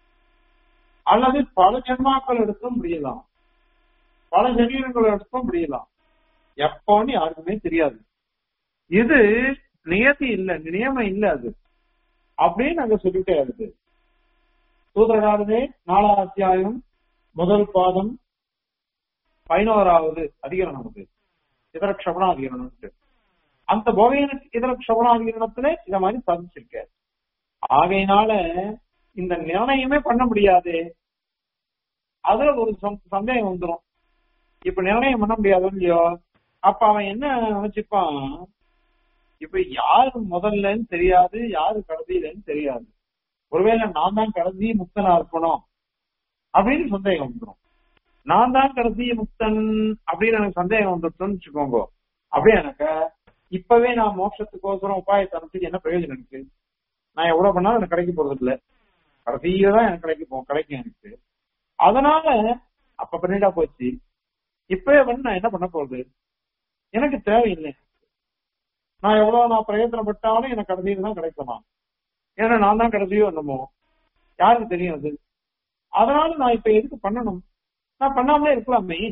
அல்லது பல ஜென்மாக்கள் எடுத்தும் முடியலாம் பல சரீரங்கள் எடுத்தும் முடியலாம் எப்போன்னு யாருக்குமே தெரியாது இது நியதி இல்ல நியமம் இல்ல அது அப்படின்னு அங்க சொல்லிட்டே இருக்கு சூத்திரகாரனே நாலாம் அத்தியாயம் முதல் பாதம் பதினோராவது அதிகரணம் அது இதர க்ஷபணாதிகரணம் அந்த போகையன இதர க்ஷபணாதிகரணத்துல இத மாதிரி சாதிச்சிருக்க ஆகையினால இந்த நிர்ணயமே பண்ண முடியாது அதுல ஒரு சந்- சந்தேகம் வந்துடும் இப்ப நிர்ணயம் பண்ண முடியாது இல்லையோ அப்ப அவன் என்ன நினைச்சுப்பான் இப்ப யாரு முதல்லன்னு தெரியாது யாரு கடைசியிலன்னு தெரியாது ஒருவேளை நான் தான் கடைசி முக்தனா இருக்கணும் அப்படின்னு சந்தேகம் வந்துடும் நான் தான் கடைசி முக்தன் அப்படின்னு எனக்கு சந்தேகம் வந்துட்டோம்னு வச்சுக்கோங்க அப்படியே எனக்கு இப்பவே நான் மோட்சத்துக்கோசரம் உபாயத்தை அனுப்பிச்சு என்ன பிரயோஜனம் இருக்கு நான் எவ்வளவு பண்ணாலும் எனக்கு கிடைக்க போறது இல்ல கடைசியில தான் எனக்கு கிடைக்க போ கிடைக்கும் எனக்கு அதனால அப்ப பண்ணிட்டா போச்சு இப்பவே வந்து நான் என்ன பண்ண போறது எனக்கு தேவையில்லை நான் எவ்வளவு நான் பிரயத்தனப்பட்டாலும் எனக்கு கடைசியில தான் கிடைக்குமா ஏன்னா நான் தான் கடைசியோ என்னமோ யாருக்கு தெரியும் அது அதனால நான் இப்ப எதுக்கு பண்ணணும் நான் பண்ணாமலே இருக்கலாமே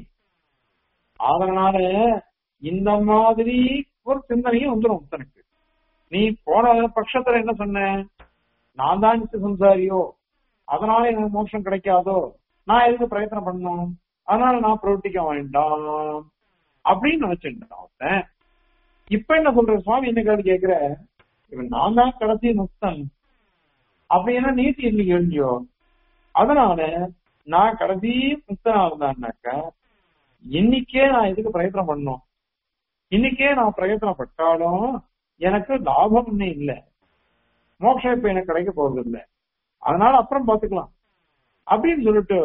அதனால இந்த மாதிரி ஒரு சிந்தனையும் வந்துடும் தனக்கு நீ போன பட்சத்துல என்ன சொன்ன நான் தான் நித்திய சம்சாரியோ அதனால எனக்கு மோட்சம் கிடைக்காதோ நான் எதுக்கு பிரயத்தனம் பண்ணணும் அதனால நான் பிரவர்த்திக்க வேண்டாம் அப்படின்னு நினைச்சிருந்தேன் அவன் இப்ப என்ன சொல்ற சுவாமி என்ன கேள்வி கேக்குற இவன் நான் தான் கடைசி முக்தன் அப்படின்னா நீதி இல்லையோ இல்லையோ அதனால நான் கடைசி முக்தனா இருந்தான்னாக்க இன்னைக்கே நான் எதுக்கு பிரயத்தனம் பண்ணணும் இன்னைக்கே நான் பிரயத்தனப்பட்டாலும் எனக்கு லாபம் இன்னும் இல்ல மோட்சம் இப்ப எனக்கு கிடைக்க போறது இல்ல அதனால அப்புறம் பாத்துக்கலாம் அப்படின்னு சொல்லிட்டு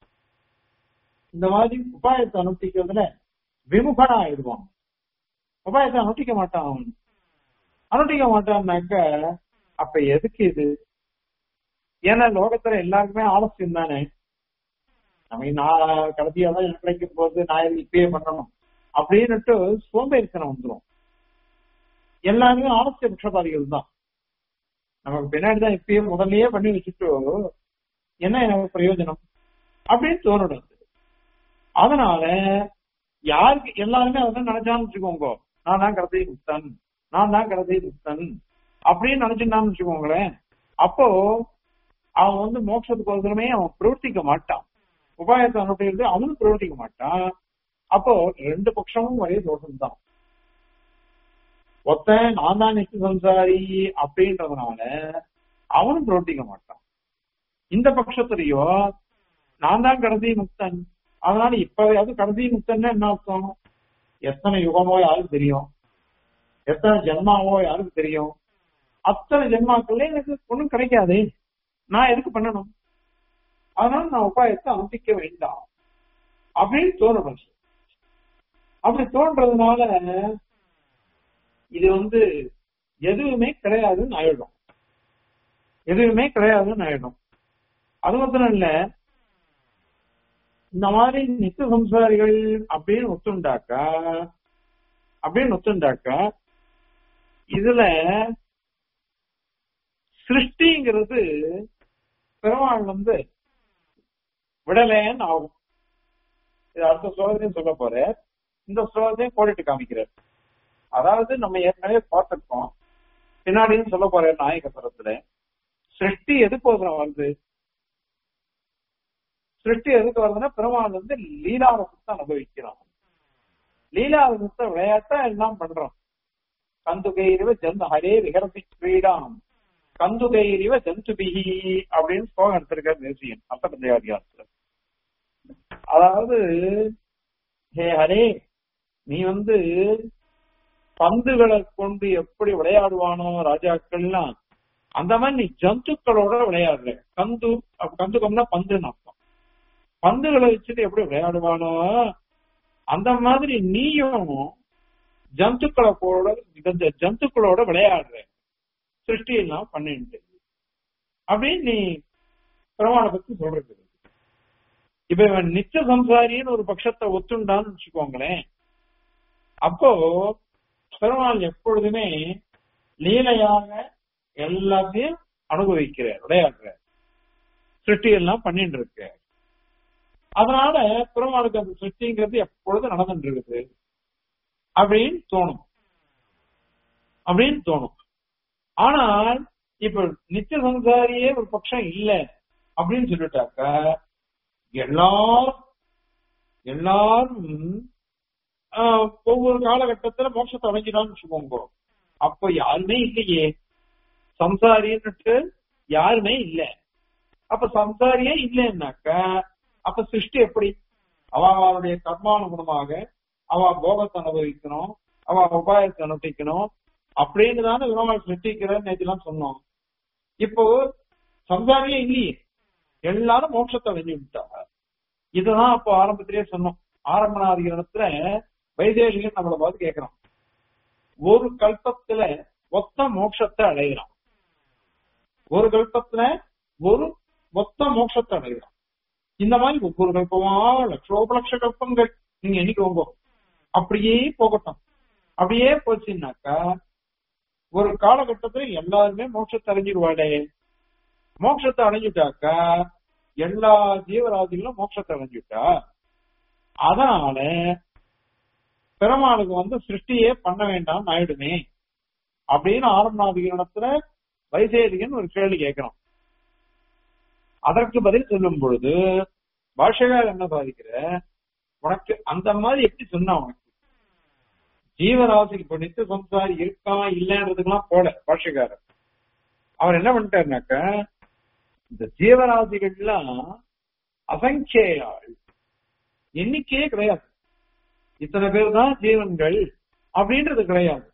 இந்த மாதிரி உபாயத்தை அனுஷ்டிக்கிறதுல விமுகனா ஆயிடுவான் உபாயத்தை அனுஷ்டிக்க மாட்டான் அவன் அனுஷ்டிக்க மாட்டான்னாக்க அப்ப எதுக்கு இது ஏன்னா லோகத்துல எல்லாருக்குமே ஆலசியம் தானே நம்ம நான் கடைசியா தான் எனக்கு கிடைக்க போகுது நான் இது இப்பயே பண்ணணும் அப்படின்னுட்டு சோம்பேறித்தனம் வந்துடும் எல்லாருமே ஆலசிய பட்சபாதிகள் தான் நமக்கு பின்னாடி தான் இப்பயே முதல்லயே பண்ணி வச்சுட்டு என்ன எனக்கு பிரயோஜனம் அப்படின்னு தோணிடும் அதனால யாருக்கு எல்லாருமே அதான் நினைச்சான்னு வச்சுக்கோங்க நான் தான் கடைசி முக்தன் நான் தான் கடைசி முக்தன் அப்படின்னு நினைச்சுட்டான்னு வச்சுக்கோங்களேன் அப்போ அவன் வந்து மோட்சத்துக்கு ஒருத்தருமே அவன் பிரவர்த்திக்க மாட்டான் உபாயத்தை அனுப்பிடுறது அவனும் பிரவர்த்திக்க மாட்டான் அப்போ ரெண்டு பட்சமும் ஒரே தோஷம் தான் ஒருத்தன் நான் தான் நிச்சய சம்சாரி அப்படின்றதுனால அவனும் பிரவர்த்திக்க மாட்டான் இந்த பட்சத்திலேயோ நான் தான் கடைசி முக்தன் அதனால இப்பயாவது கடைசி முக்தன்னா என்ன அர்த்தம் எத்தனை யுகமோ யாருக்கு தெரியும் எத்தனை ஜென்மாவோ யாருக்கு தெரியும் அத்தனை ஜென்மாக்கள்ல எனக்கு ஒண்ணும் கிடைக்காது நான் எதுக்கு பண்ணணும் அதனால நான் உபாயத்தை அனுப்பிக்க வேண்டாம் அப்படின்னு தோணணும் அப்படி தோன்றதுனால இது வந்து எதுவுமே கிடையாதுன்னு ஆயிடும் எதுவுமே கிடையாதுன்னு ஆயிடும் அது மாத்திரம் இல்ல இந்த மாதிரி நித்திய சம்சாரிகள் அப்படின்னு ஒத்துண்டாக்கா அப்படின்னு ஒத்துண்டாக்கா இதுல சிருஷ்டிங்கிறது பெருமாள் வந்து விடலேன்னு ஆகும் இது அடுத்த ஸ்லோகத்தையும் சொல்ல போற இந்த ஸ்லோகத்தையும் கோடிட்டு காமிக்கிறார் அதாவது நம்ம ஏற்கனவே பார்த்திருக்கோம் பின்னாடியும் சொல்ல போற நாயக தரத்துல சிருஷ்டி எதுக்கோசரம் வருது சிருஷ்டி எதுக்கு வருதுன்னா பெருமாள் வந்து லீலாரசத்தை அனுபவிக்கிறான் லீலாரசத்தை விளையாட்டா எல்லாம் பண்றோம் கந்துகையில ஜந்த ஹரே விகரசி கிரீடாம் கந்துகைரிவ ஜந்துபிகி அப்படின்னு ஸ்லோகம் எடுத்திருக்கார் தேசியன் அசபத்தியாதிகாரத்துல அதாவது ஹே ஹரே நீ வந்து பந்துகளை கொண்டு எப்படி விளையாடுவானோ ராஜாக்கள்லாம் அந்த மாதிரி நீ ஜந்துக்களோட விளையாடுற கந்து கந்துக்கம்னா பந்துன்னு அர்த்தம் பந்துகளை வச்சுட்டு எப்படி விளையாடுவானோ அந்த மாதிரி நீயும் ஜந்துக்களை கூட இந்த ஜந்துக்களோட விளையாடுற சிருஷ்டி எல்லாம் பண்ணிட்டு அப்படின்னு நீ பிரமாண பத்தி சொல்றது இப்ப இவன் நித்திய சம்சாரின்னு ஒரு பட்சத்தை ஒத்துண்டான்னு வச்சுக்கோங்களேன் அப்போ பெருமாள் எப்பொழுதுமே லீலையாக எல்லாத்தையும் அனுபவிக்கிறார் விளையாடுறார் சிருஷ்டி எல்லாம் பண்ணிட்டு இருக்க அதனால பெருமாளுக்கு அந்த சிருஷ்டிங்கிறது எப்பொழுதும் நடந்துட்டு இருக்குது அப்படின்னு தோணும் அப்படின்னு தோணும் ஆனால் இப்ப நித்திய சம்சாரியே ஒரு பட்சம் இல்ல அப்படின்னு சொல்லிட்டாக்க எல்லாரும் எல்லாரும் ஆஹ், ஒவ்வொரு காலகட்டத்துல மோட்சத்தை அடைஞ்சிடான்னு வச்சுக்கோங்க அப்ப யாருமே இல்லையே சம்சாரின்னுட்டு யாருமே இல்ல அப்ப சம்சாரியே இல்லைன்னாக்க அப்ப சிருஷ்டி எப்படி அவ அவளுடைய கர்மானுகுணமாக அவ போகத்தை அனுபவிக்கணும் அவ உபாயத்தை அனுபவிக்கணும் அப்படின்னு தானே விரோமல் சிருஷ்டிக்கிறேன்னு நேற்றுலாம் சொன்னோம் இப்போ சம்சாரியே இல்லையே எல்லாரும் மோட்சத்தை வெஞ்சு விட்டாங்க இதுதான் அப்போ ஆரம்பத்திலேயே சொன்னோம் ஆரம்பநாதிகரணத்துல வைதேகிகன் நம்மளை பார்த்து கேட்கிறோம் ஒரு கல்பத்துல மொத்த மோட்சத்தை அடைகிறான் ஒரு கல்பத்துல ஒரு மொத்த மோட்சத்தை அடைகிறான் இந்த மாதிரி ஒவ்வொரு கல்பமா லட்சோபலட்ச கல்பங்கள் நீங்க எண்ணிக்கோங்க அப்படியே போகட்டும் அப்படியே போச்சுன்னாக்கா ஒரு காலகட்டத்துல எல்லாருமே மோட்சத்தை அடைஞ்சிருவாடே மோட்சத்தை அடைஞ்சிட்டாக்கா எல்லா ஜீவராசிகளும் மோட்சத்தை அடைஞ்சுட்டா அதனால பெருமாளுக்கு வந்து சிருஷ்டியே பண்ண வேண்டாம் ஆயிடுமே அப்படின்னு ஆரம்பநாதிகரணத்துல வைசேரிகன் ஒரு கேள்வி கேட்கிறான் அதற்கு பதில் சொல்லும் பொழுது பாஷகார் என்ன சாதிக்கிற உனக்கு அந்த மாதிரி எப்படி சொன்னா உனக்கு ஜீவராசி இப்ப நித்திய சம்சாரி இருக்கான் இல்லன்றதுக்கெல்லாம் போல பாஷகாரர் அவர் என்ன பண்ணிட்டாருனாக்க இந்த ஜீவராசிகள்லாம் அசங்கேயாள் எண்ணிக்கையே கிடையாது இத்தனை பேர் தான் ஜீவன்கள் அப்படின்றது கிடையாது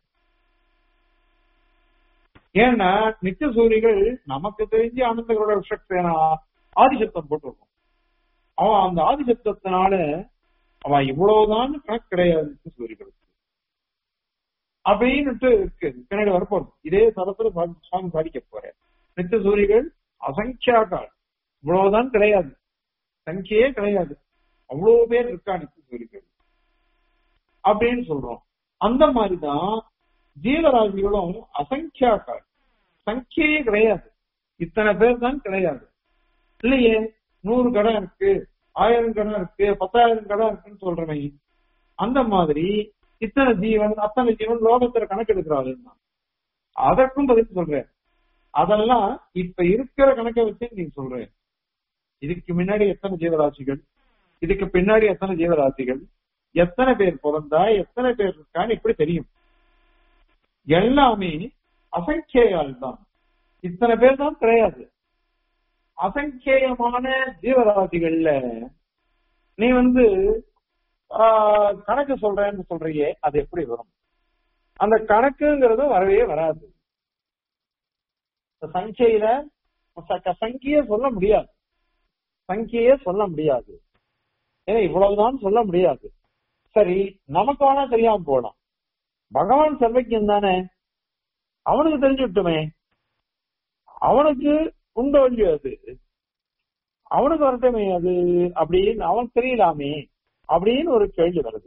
ஏன்னா நித்திய சூரிகள் நமக்கு தெரிஞ்சு ஆனந்தங்களோட விஷக்தேனா ஆதிசப்தம் போட்டிருக்கோம் அவன் அந்த ஆதிசப்தத்தினால அவன் இவ்வளவுதான் கணக்கு கிடையாது நித்திய சூரிகளுக்கு அப்படின்னுட்டு இருக்கு பின்னாடி வரப்போறது இதே தரத்துல சுவாமி சாதிக்க போறேன் நித்திய சூரிகள் அசங்கியாக்கால் இவ்வளவுதான் கிடையாது சங்கியே கிடையாது அவ்வளவு பேர் இருக்கா நித்திய சூரிகள் அப்படின்னு சொல்றோம் அந்த மாதிரிதான் ஜீவராசிகளும் அசங்கியாக்கால் சங்கியே கிடையாது இத்தனை பேர் தான் கிடையாது இல்லையே நூறு கடை இருக்கு ஆயிரம் கடை இருக்கு பத்தாயிரம் கடை இருக்குன்னு சொல்றமே அந்த மாதிரி இத்தனை ஜீவன் அத்தனை ஜீவன் லோகத்துல கணக்கு எடுக்கிறாரு அதற்கும் பதில் சொல்றேன் அதெல்லாம் இப்ப இருக்கிற கணக்கை வச்சு நீங்க சொல்றேன் இதுக்கு முன்னாடி எத்தனை ஜீவராசிகள் இதுக்கு பின்னாடி எத்தனை ஜீவராசிகள் எத்தனை பேர் பிறந்தா எத்தனை பேர் இருக்கான்னு இப்படி தெரியும் எல்லாமே அசங்கேயால் தான் இத்தனை பேர் தான் கிடையாது அசங்கேயமான ஜீவராசிகள்ல நீ வந்து ஆஹ், கணக்கு சொல்றேன்னு சொல்றியே அது எப்படி வரும் அந்த கணக்குங்கிறது வரவே வராது இந்த சங்கையில ச- சங்கியே சொல்ல முடியாது சங்கியே சொல்ல முடியாது ஏன்னா இவ்வளவுதான் சொல்ல முடியாது சரி நமக்கு வேணா தெரியாம போலாம் பகவான் சர்வஜன் தானே அவனுக்கு தெரிஞ்சு விட்டுமே அவனுக்கு உண்டு வழி அது அவனுக்கு வரட்டுமே அது அப்படின்னு அவன் தெரியலாமே அப்படின்னு ஒரு கேள்வி வருது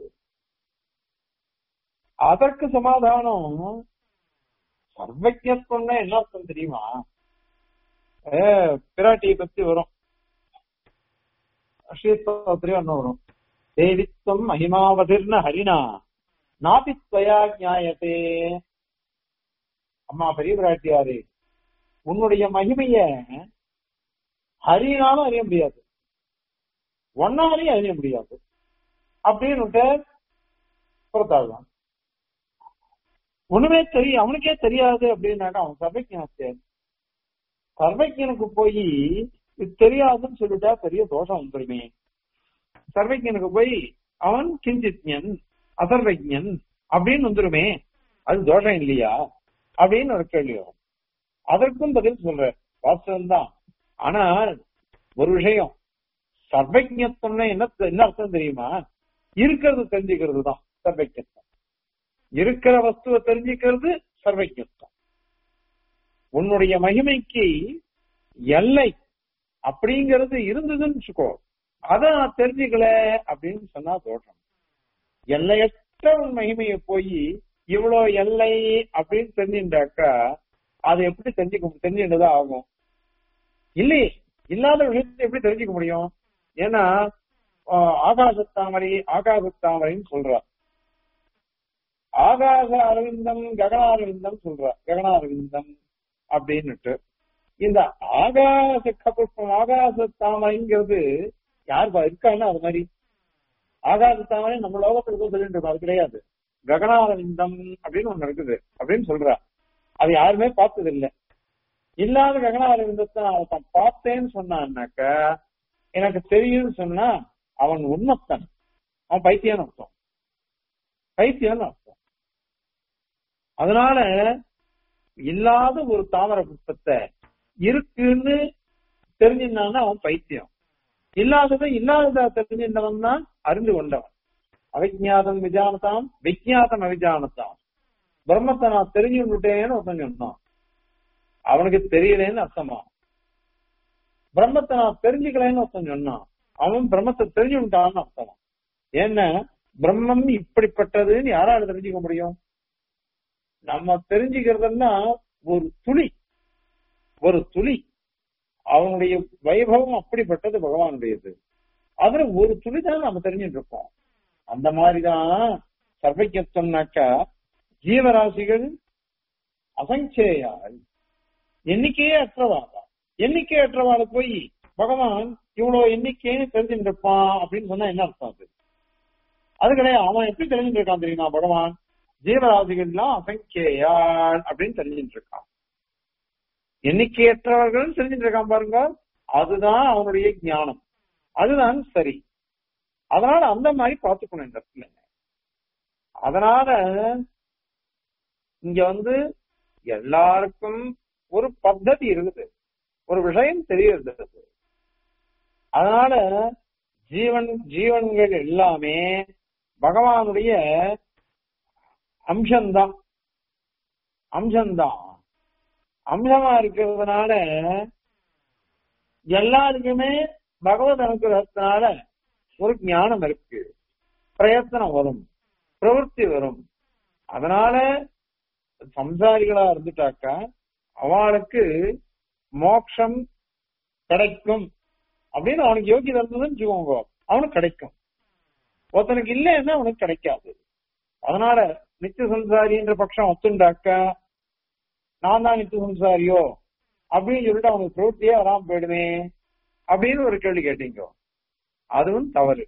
அதற்கு சமாதானம் சர்வஜத்வம்னா என்ன அர்த்தம் தெரியுமா அஹ், பிராட்டியை பத்தி வரும் ஸ்ரீஸ்தோத்திரியம் ஒண்ணு வரும் தேவித்வம் மகிமாவதிர்ன ஹரிணா நாபித்வயா நியாயத்தே அம்மா பெரிய பிராட்டியாரே உன்னுடைய மகிமைய ஹரினாலும் அறிய முடியாது ஒன்னாலையும் அறிய முடியாது அப்படின்னு பொறுத்தாள்தான் ஒண்ணுமே தெரியும் அவனுக்கே தெரியாது அப்படின்னாக்கா அவன் சபைக்கு சர்வஜனுக்கு போய் இது தெரியாதுன்னு சொல்லிட்டா பெரிய தோஷம் வந்துருமே சர்வஜனுக்கு போய் அவன் கிஞ்சித்யன் அசர்வஜன் அப்படின்னு வந்துருமே அது தோஷம் இல்லையா அப்படின்னு ஒரு கேள்வி வரும் அதற்கும் பதில் சொல்ற வாஸ்தவம் தான் ஆனால் ஒரு விஷயம் சர்வஜத்துவம்னா என்ன என்ன அர்த்தம் தெரியுமா இருக்கிறது தெரிஞ்சுக்கிறது தான் சர்வஜத்துவம் இருக்கிற வஸ்துவை தெரிஞ்சுக்கிறது சர்வஜத்துவம் உன்னுடைய மகிமைக்கு எல்லை அப்படிங்கிறது இருந்ததுன்னு வச்சுக்கோ அதை நான் தெரிஞ்சுக்கல அப்படின்னு சொன்னா தோஷம் எல்லையற்ற உன் மகிமையை போய் இவ்வளவு எல்லை அப்படின்னு தெரிஞ்சுட்டாக்கா அது எப்படி தெரிஞ்சுக்க தெரிஞ்சுட்டதா ஆகும் இல்லையே இல்லாத விஷயத்தை எப்படி தெரிஞ்சுக்க முடியும் ஏன்னா ஆகாசத்தாமரை ஆகாசத்தாமரைன்னு சொல்றார் ஆகாச அரவிந்தம் ககனாரவிந்தம் சொல்றார் ககனாரவிந்தம் அப்படின்னுட்டு இந்த ஆகாச கபுஷ்பம் ஆகாச தாமரைங்கிறது யார் இருக்காங்கன்னா அது மாதிரி ஆகாச தாமரை நம்ம லோகத்துல சொல்லிட்டு இருக்கோம் அது கிடையாது ககனாரவிந்தம் அப்படின்னு ஒண்ணு இருக்குது அப்படின்னு சொல்றா அது யாருமே பார்த்தது இல்லை இல்லாத ககனாரவிந்தத்தை அவன் பார்த்தேன்னு சொன்னான்னாக்க எனக்கு தெரியும்னு சொன்னா அவன் உண்மத்தன் அவன் பைத்தியம் அர்த்தம் பைத்தியம் அர்த்தம் அதனால இல்லாத ஒரு தாமர புஷ்பத்தை இருக்குன்னு தெரிஞ்சிருந்தான்னா அவன் பைத்தியம் இல்லாததை இல்லாததா தெரிஞ்சிருந்தவன் தான் அறிந்து கொண்டவன் அவிஜாதம் விஜானதாம் விஜாதம் அவிஜானதாம் பிரம்மத்தை நான் தெரிஞ்சு விட்டேன்னு ஒருத்தன் சொன்னான் அவனுக்கு தெரியலேன்னு அர்த்தமா பிரம்மத்தை நான் தெரிஞ்சுக்கலன்னு ஒருத்தன் சொன்னான் அவன் பிரம்மத்தை தெரிஞ்சு விட்டான்னு அர்த்தமா ஏன்னா பிரம்மம் இப்படிப்பட்டதுன்னு யாரால தெரிஞ்சுக்க முடியும் நம்ம தெரிஞ்சுக்கிறதுன்னா ஒரு துளி ஒரு துளி அவனுடைய வைபவம் அப்படிப்பட்டது பகவானுடையது அதுல ஒரு துளி தான் நம்ம தெரிஞ்சுட்டு இருக்கோம் அந்த மாதிரிதான் சர்வஜத்துவம்னாக்கா ஜீவராசிகள் அசஞ்சேயால் எண்ணிக்கையே அற்றவாதா எண்ணிக்கை அற்றவாத போய் பகவான் இவ்வளவு எண்ணிக்கைன்னு தெரிஞ்சுட்டு இருப்பான் அப்படின்னு சொன்னா என்ன அர்த்தம் அது அது கிடையாது அவன் எப்படி தெரிஞ்சுட்டு இருக்கான் தெரியுமா பகவான் ஜீவராசிகள்லாம் அசங்கேயாள் அப்படின்னு தெரிஞ்சுட்டு இருக்கான் எண்ணிக்கையற்றவர்கள் தெரிஞ்சுட்டு இருக்கான் பாருங்க அதுதான் அவனுடைய ஞானம் அதுதான் சரி அதனால அந்த மாதிரி பார்த்துக்கணும் இந்த இடத்துல அதனால இங்க வந்து எல்லாருக்கும் ஒரு பத்ததி இருக்குது ஒரு விஷயம் தெரியுது அதனால ஜீவன் ஜீவன்கள் எல்லாமே பகவானுடைய அம்சம்தான் அம்சம்தான் அம்சமா இருக்கிறதுனால எல்லாருக்குமே பகவத் அனுகிரகத்தினால ஒரு ஞானம் இருக்கு பிரயத்தனம் வரும் பிரவൃத்தி வரும் அதனால சம்சாரிகளா இருந்துட்டாக்கா அவளுக்கு மோட்சம் கிடைக்கும் அப்படின்னு அவனுக்கு யோகியதை இருந்ததுன்னு வச்சுக்கோங்க அவனுக்கு கிடைக்கும் ஒருத்தனுக்கு இல்லைன்னா அவனுக்கு கிடைக்காது அதனால நித்திய சம்சாரின்ற பட்சம் ஒத்துண்டாக்கா நான் தான் நித்திய சம்சாரியோ அப்படின்னு சொல்லிட்டு அவனுக்கு பிரவൃத்தியே வராம போயிடுமே அப்படின்னு ஒரு கேள்வி கேட்டீங்க அதுவும் தவறு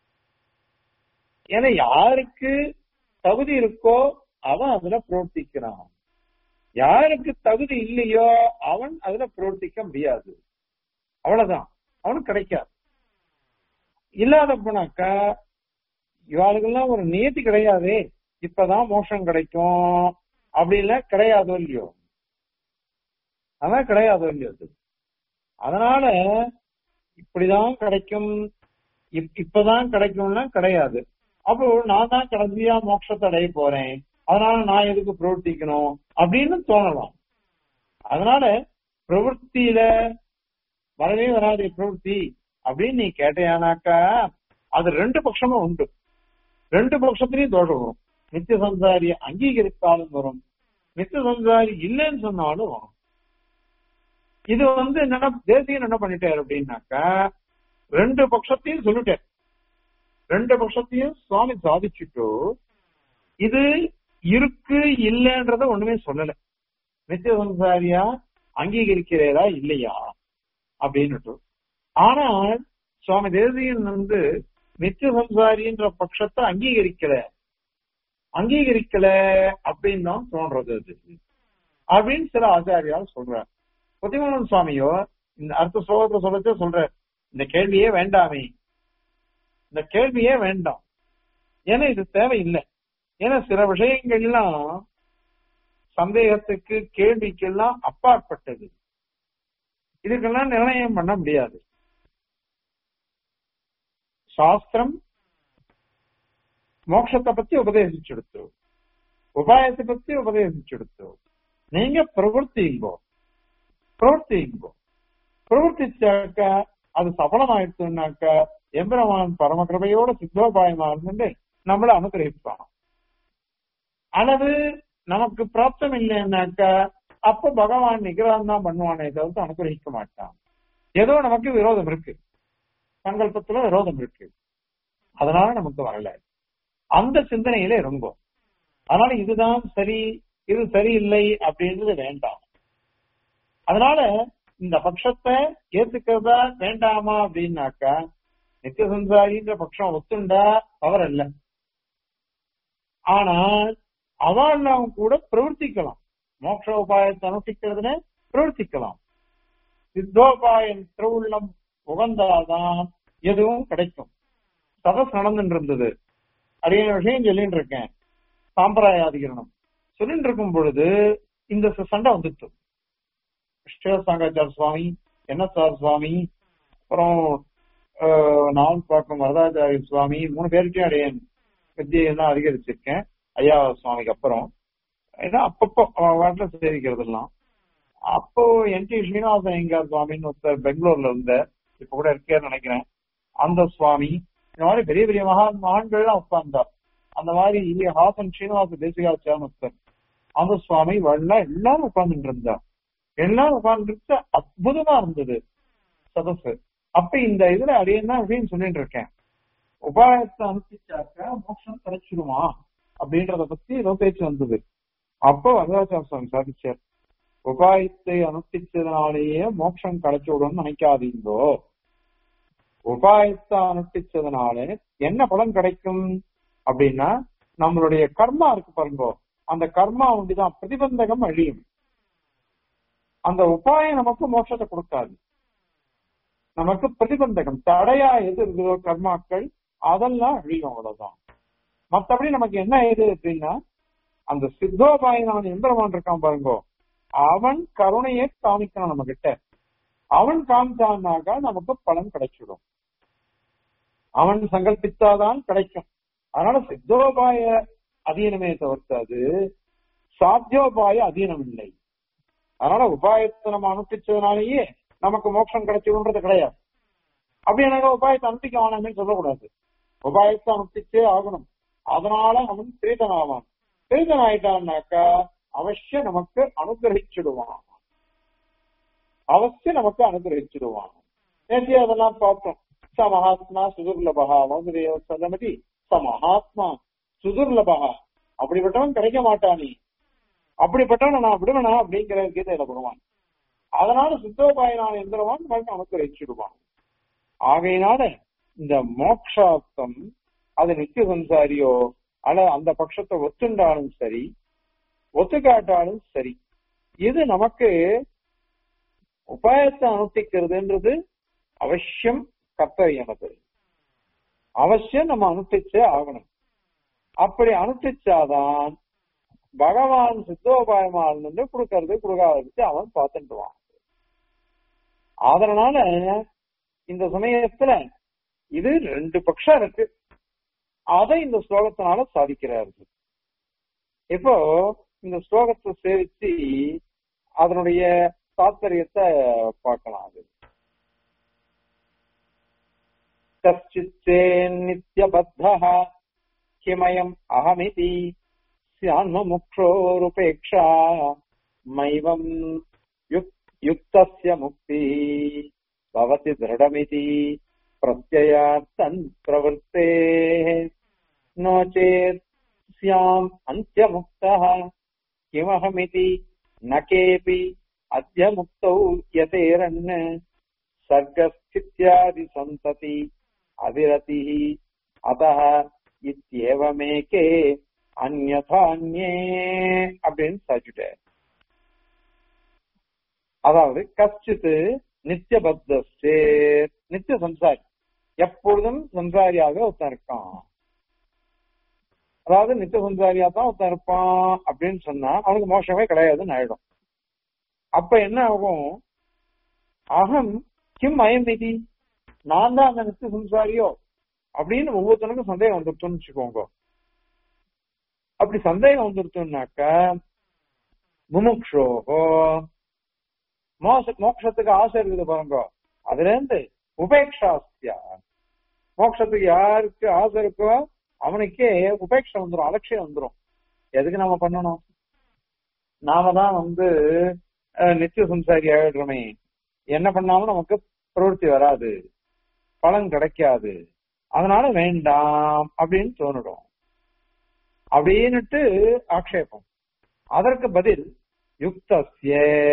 ஏன்னா யாருக்கு தகுதி இருக்கோ அவன் அதுல பிரவர்த்திக்கிறான் யாருக்கு தகுதி இல்லையோ அவன் அதுல பிரவர்த்திக்க முடியாது அவ்வளவுதான் அவனுக்கு கிடைக்காது இல்லாத போனாக்கா இவாளுக்கெல்லாம் ஒரு நியத்தி கிடையாது இப்பதான் மோஷம் கிடைக்கும் அப்படின்லாம் கிடையாதோ இல்லையோ அதான் கிடையாதோ இல்லையோ அது அதனால இப்படிதான் கிடைக்கும் இப்பதான் கிடைக்கும்னா கிடையாது அப்போ நான் தான் கடைசியா மோட்சத்தை அடைய போறேன் அதனால நான் எதுக்கு பிரவர்த்திக்கணும் அப்படின்னு தோணலாம் அதனால பிரவൃத்தியில வரவே வராது பிரவൃத்தி அப்படின்னு நீ கேட்டையானாக்கா அது ரெண்டு பட்சமும் உண்டு ரெண்டு பட்சத்திலையும் தோஷம் வரும் நித்திய சம்சாரி அங்கீகரித்தாலும் வரும் நித்திய சம்சாரி இல்லைன்னு சொன்னாலும் வரும் இது வந்து என்னன்னா தேசியம் என்ன பண்ணிட்டாரு அப்படின்னாக்கா ரெண்டு பட்சத்தையும் சொல்லிட்டார் ரெண்டு பட்சத்தையும் சுவாமி சாதிச்சுட்டு இது இருக்கு இல்லைன்றத ஒண்ணுமே சொல்லல நித்திய சம்சாரியா அங்கீகரிக்கிறதா இல்லையா அப்படின்னுட்டு ஆனால் சுவாமி தேசியன் வந்து நித்திய சம்சாரின்ற பட்சத்தை அங்கீகரிக்கல அங்கீகரிக்கல அப்படின்னு தான் தோன்றது அது அப்படின்னு சில ஆச்சாரியால் சொல்றார் புத்திமூலம் சுவாமியோ இந்த அடுத்த ஸ்லோகத்தை சொல்லச்சே சொல்ற இந்த கேள்வியே வேண்டாமே இந்த கேள்வியே வேண்டாம் ஏன்னா இது தேவையில்லை ஏன்னா சில விஷயங்கள்லாம் சந்தேகத்துக்கு கேள்விக்கெல்லாம் அப்பாற்பட்டது இதுக்கெல்லாம் நிர்ணயம் பண்ண முடியாது சாஸ்திரம் மோட்சத்தை பத்தி உபதேசிச்செடுத்து உபாயத்தை பத்தி உபதேசிச்செடுத்து நீங்க பிரவர்த்திங்கோ பிரவர்த்திங்கோ பிரவர்த்திச்சாக்க அது சபலமாயிடுச்சுனாக்க எம்பெருமான் பரமகிருபையோட சித்தோபாயமா இருந்து நம்மள அனுகிரகிப்பான் அல்லது நமக்கு பிராப்தம் இல்லைன்னாக்க அப்ப பகவான் நிகரான் தான் பண்ணுவானே தவிர்த்து அனுகிரகிக்க மாட்டான் ஏதோ நமக்கு விரோதம் இருக்கு சங்கல்பத்துல விரோதம் இருக்கு அதனால நமக்கு வரல அந்த சிந்தனையில இருங்கோம் அதனால இதுதான் சரி இது சரியில்லை அப்படின்றது வேண்டாம் அதனால இந்த பட்சத்தை ஏத்துக்கிறதா வேண்டாமா அப்படின்னாக்கா நித்திய சம்சாரின்ற பட்சம் ஒத்துண்டா தவறு இல்ல ஆனால் அவன் கூட பிரவர்த்திக்கலாம் மோட்ச உபாயத்தை அனுஷ்டிக்கிறதுல பிரவர்த்திக்கலாம் சித்தோபாயம் திருவுள்ளம் உகந்தாதான் எதுவும் கிடைக்கும் சதஸ் நடந்துட்டு இருந்தது அடிய விஷயம் சொல்லிட்டு இருக்கேன் சாம்பிராயாதிகரணம் சொல்லிட்டு இருக்கும் பொழுது இந்த சண்டை வந்துட்டு சிவசாங்காச்சார சுவாமி என்எஸ்ஆர் சுவாமி அப்புறம் நான் பார்க்கும் வரதாச்சாரிய சுவாமி மூணு பேருக்கும் அடையன் வித்தியெல்லாம் அதிகரிச்சிருக்கேன் ஐயா சுவாமிக்கு அப்புறம் ஏன்னா அப்பப்போ வாட்டில் சேரிக்கிறது எல்லாம் அப்போ என் டி ஸ்ரீனிவாசன் ஐயங்கார் சுவாமின்னு ஒருத்தர் பெங்களூர்ல இருந்த இப்ப கூட இருக்கேன்னு நினைக்கிறேன் அந்த சுவாமி இந்த மாதிரி பெரிய பெரிய மகா மகான்கள்லாம் உட்கார்ந்தார் அந்த மாதிரி ஹாசன் ஸ்ரீனிவாச தேசிகாச்சாரம் ஒருத்தர் அந்த சுவாமி வரலாம் எல்லாரும் உட்கார்ந்துட்டு இருந்தார் எல்லாரும் உட்கார்ந்துட்டு அற்புதமா இருந்தது சதசு அப்ப இந்த இதுல அடையன்னா அப்படின்னு சொல்லிட்டு இருக்கேன் உபாயத்தை அனுப்பிச்சாக்க மோட்சம் கிடைச்சிடுமா அப்படின்றத பத்தி ஏதோ பேச்சு வந்தது அப்போ வரதாச்சார சுவாமி சாதிச்சார் உபாயத்தை அனுஷ்டிச்சதுனாலேயே மோட்சம் கிடைச்சுடும் நினைக்காதீங்கோ உபாயத்தை அனுஷ்டிச்சதுனால என்ன பலன் கிடைக்கும் அப்படின்னா நம்மளுடைய கர்மா இருக்கு பாருங்க அந்த கர்மா ஒண்டிதான் பிரதிபந்தகம் அழியும் அந்த உபாயம் நமக்கு மோட்சத்தை கொடுக்காது நமக்கு பிரதிபந்தகம் தடையா எது இருக்குதோ கர்மாக்கள் அதெல்லாம் அழியும் அவ்வளவுதான் மத்தபடி நமக்கு என்ன ஏது அப்படின்னா அந்த சித்தோபாயன் அவன் எந்திரமான் இருக்கான் பாருங்க அவன் கருணையை காமிக்கணும் நம்ம கிட்ட அவன் காமிச்சான்னாக்கா நமக்கு பலன் கிடைச்சிடும் அவன் சங்கல்பித்தாதான் கிடைக்கும் அதனால சித்தோபாய அதீனமே தவிர்த்தாது சாத்தியோபாய அதீனம் இல்லை அதனால உபாயத்தை நம்ம அனுப்பிச்சதுனாலேயே நமக்கு மோட்சம் கிடைச்சிடுன்றது கிடையாது அப்படி எனக்கு உபாயத்தை அனுப்பிக்க வேணாம்னு சொல்லக்கூடாது உபாயத்தை அனுப்பிச்சே ஆகணும் அதனால அவன் பிரீதன் ஆவான் பிரீதன் ஆயிட்டான்னாக்கா அவசியம் நமக்கு அனுகிரகிச்சிடுவான் அவசியம் நமக்கு அனுகிரகிச்சிடுவான் நேற்று அதெல்லாம் பார்த்தோம் ச மகாத்மா சுதுர்லபகா மௌந்திரிய சதமதி ச மகாத்மா சுதுர்லபகா அப்படிப்பட்டவன் கிடைக்க மாட்டானே அப்படிப்பட்டவன் நான் விடுவனா அப்படிங்கிற கீதையில பகவான் அதனால சித்தோபாயனான எந்திரவான் நமக்கு அனுகிரகிச்சிடுவான் ஆகையினால இந்த மோக்ஷார்த்தம் அது நித்திய சம்சாரியோ அல்ல அந்த பட்சத்தை ஒத்துண்டாலும் சரி ஒத்துக்காட்டாலும் சரி இது நமக்கு உபாயத்தை அனுஷ்டிக்கிறதுன்றது அவசியம் கர்த்தவியம் அது அவசியம் நம்ம அனுஷ்டிச்சே ஆகணும் அப்படி அனுஷ்டிச்சாதான் பகவான் சித்தோபாயமா இருந்து கொடுக்கறது கொடுக்காததுக்கு அவன் பார்த்துட்டுவான் அதனால இந்த சமயத்துல இது ரெண்டு பட்சம் இருக்கு அதை இந்த ஸ்லோகத்தினால சாதிக்கிறார்கள் இப்போ இந்த ஸ்லோகத்தை சேவிச்சு அதனுடைய தாத்பரியத்தை பார்க்கலாம் அது கச்சிச்சேன்னித்யபத்தः கிமயம் அகமிதி ஸ்யான்மமுக்ஷோருபேக்ஷா மைவம் யுக்தஸ்ய முக்தி பவதி திருடமிதி பிரத்யயார்த்தன் பிரவृत्तेः नो चेत् स्याम् अन्त्यमुक्तः किमहमिति न केऽपि अद्य मुक्तौ यतेरन् सर्गस्थित्यादि सन्तति अविरतिः अतः इत्येवमेके अन्यथान्ये அப்படின்னு சாதிச்சுட்டார் அதாவது கச்சித்து நித்தியபத்தே நித்திய சம்சாரி எப்பொழுதும் சம்சாரியாக ஒருத்தன் இருக்கான் அதாவது நித்திய சம்சாரியா தான் ஒருத்தன் இருப்பான் அப்படின்னு சொன்னா அவனுக்கு மோசமே கிடையாதுன்னு ஆயிடும் அப்ப என்ன ஆகும் அகம் கிம் அயம் இது நான் தான் அந்த நித்திய சம்சாரியோ அப்படின்னு ஒவ்வொருத்தனுக்கும் சந்தேகம் வந்துருச்சுன்னு வச்சுக்கோங்க அப்படி சந்தேகம் வந்துருச்சுன்னாக்க முமுக்ஷோகோ மோச மோட்சத்துக்கு ஆசை இருக்குது பாருங்க அதுல இருந்து உபேக்ஷாஸ்தியா மோட்சத்துக்கு யாருக்கு ஆசை இருக்கோ அவனுக்கே உபேட்சை வந்துடும் அலட்சியம் வந்துடும் எதுக்கு நாம பண்ணணும் நாம தான் வந்து அஹ், நித்திய சம்சாரி ஆயிடுறோமே என்ன பண்ணாலும் நமக்கு பிரவൃத்தி வராது பலன் கிடைக்காது அதனால வேண்டாம் அப்படின்னு தோணிடும் அப்படின்னுட்டு ஆக்ஷேபம் அதற்கு பதில் யுக்தஸ்ய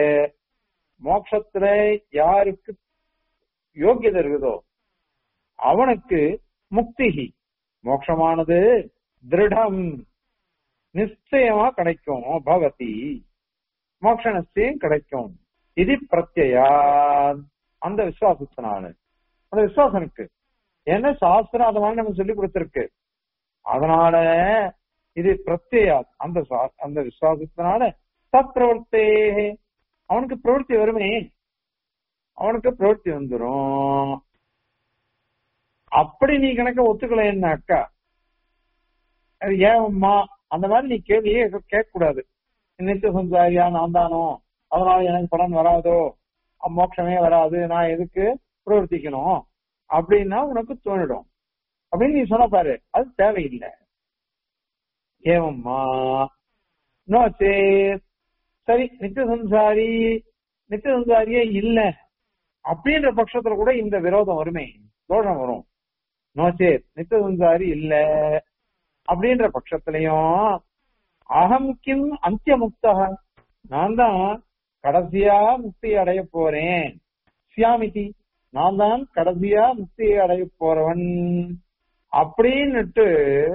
மோட்சத்துல யாருக்கு யோகியதை இருக்குதோ அவனுக்கு முக்திகி மோட்சமானது திருடம் நிச்சயமா கிடைக்கும் பவதி மோட்ச நிச்சயம் கிடைக்கும் இது பிரத்யா அந்த விசுவாசத்தினால அந்த விசுவாசம் இருக்கு ஏன்னா சாஸ்திரம் அது மாதிரி நமக்கு சொல்லி கொடுத்திருக்கு அதனால இது பிரத்யா அந்த சா- அந்த விசுவாசத்தினால சத் பிரவர்த்தே அவனுக்கு பிரவൃத்தி வருமே அவனுக்கு பிரவൃத்தி வந்துரும் அப்படி நீ கணக்க ஒத்துக்கலைன்னாக்கா அது ஏவம்மா அந்த மாதிரி நீ கேள்வியே கேட்க கூடாது நித்திய சம்சாரியா நான் தானோ அதனால எனக்கு பலன் வராதோ மோட்சமே வராது நான் எதுக்கு பிரவர்த்திக்கணும் அப்படின்னா உனக்கு தோணிடும் அப்படின்னு நீ சொன்ன பாரு அது தேவையில்லை ஏவம்மா நோ சேத் சரி நித்திய சம்சாரி நித்திய சம்சாரியே இல்ல அப்படின்ற பட்சத்துல கூட இந்த விரோதம் வருமே தோஷம் வரும் நோ சேத் நித்திய சம்சாரி இல்ல அப்படின்ற பட்சத்திலையும் அகம் கிம் அந்திய முக்தக நான் தான் கடைசியா முக்தி அடைய போறேன் சியாமிதி நான் தான் கடைசியா முக்தி அடைய போறவன் அப்படின்னுட்டு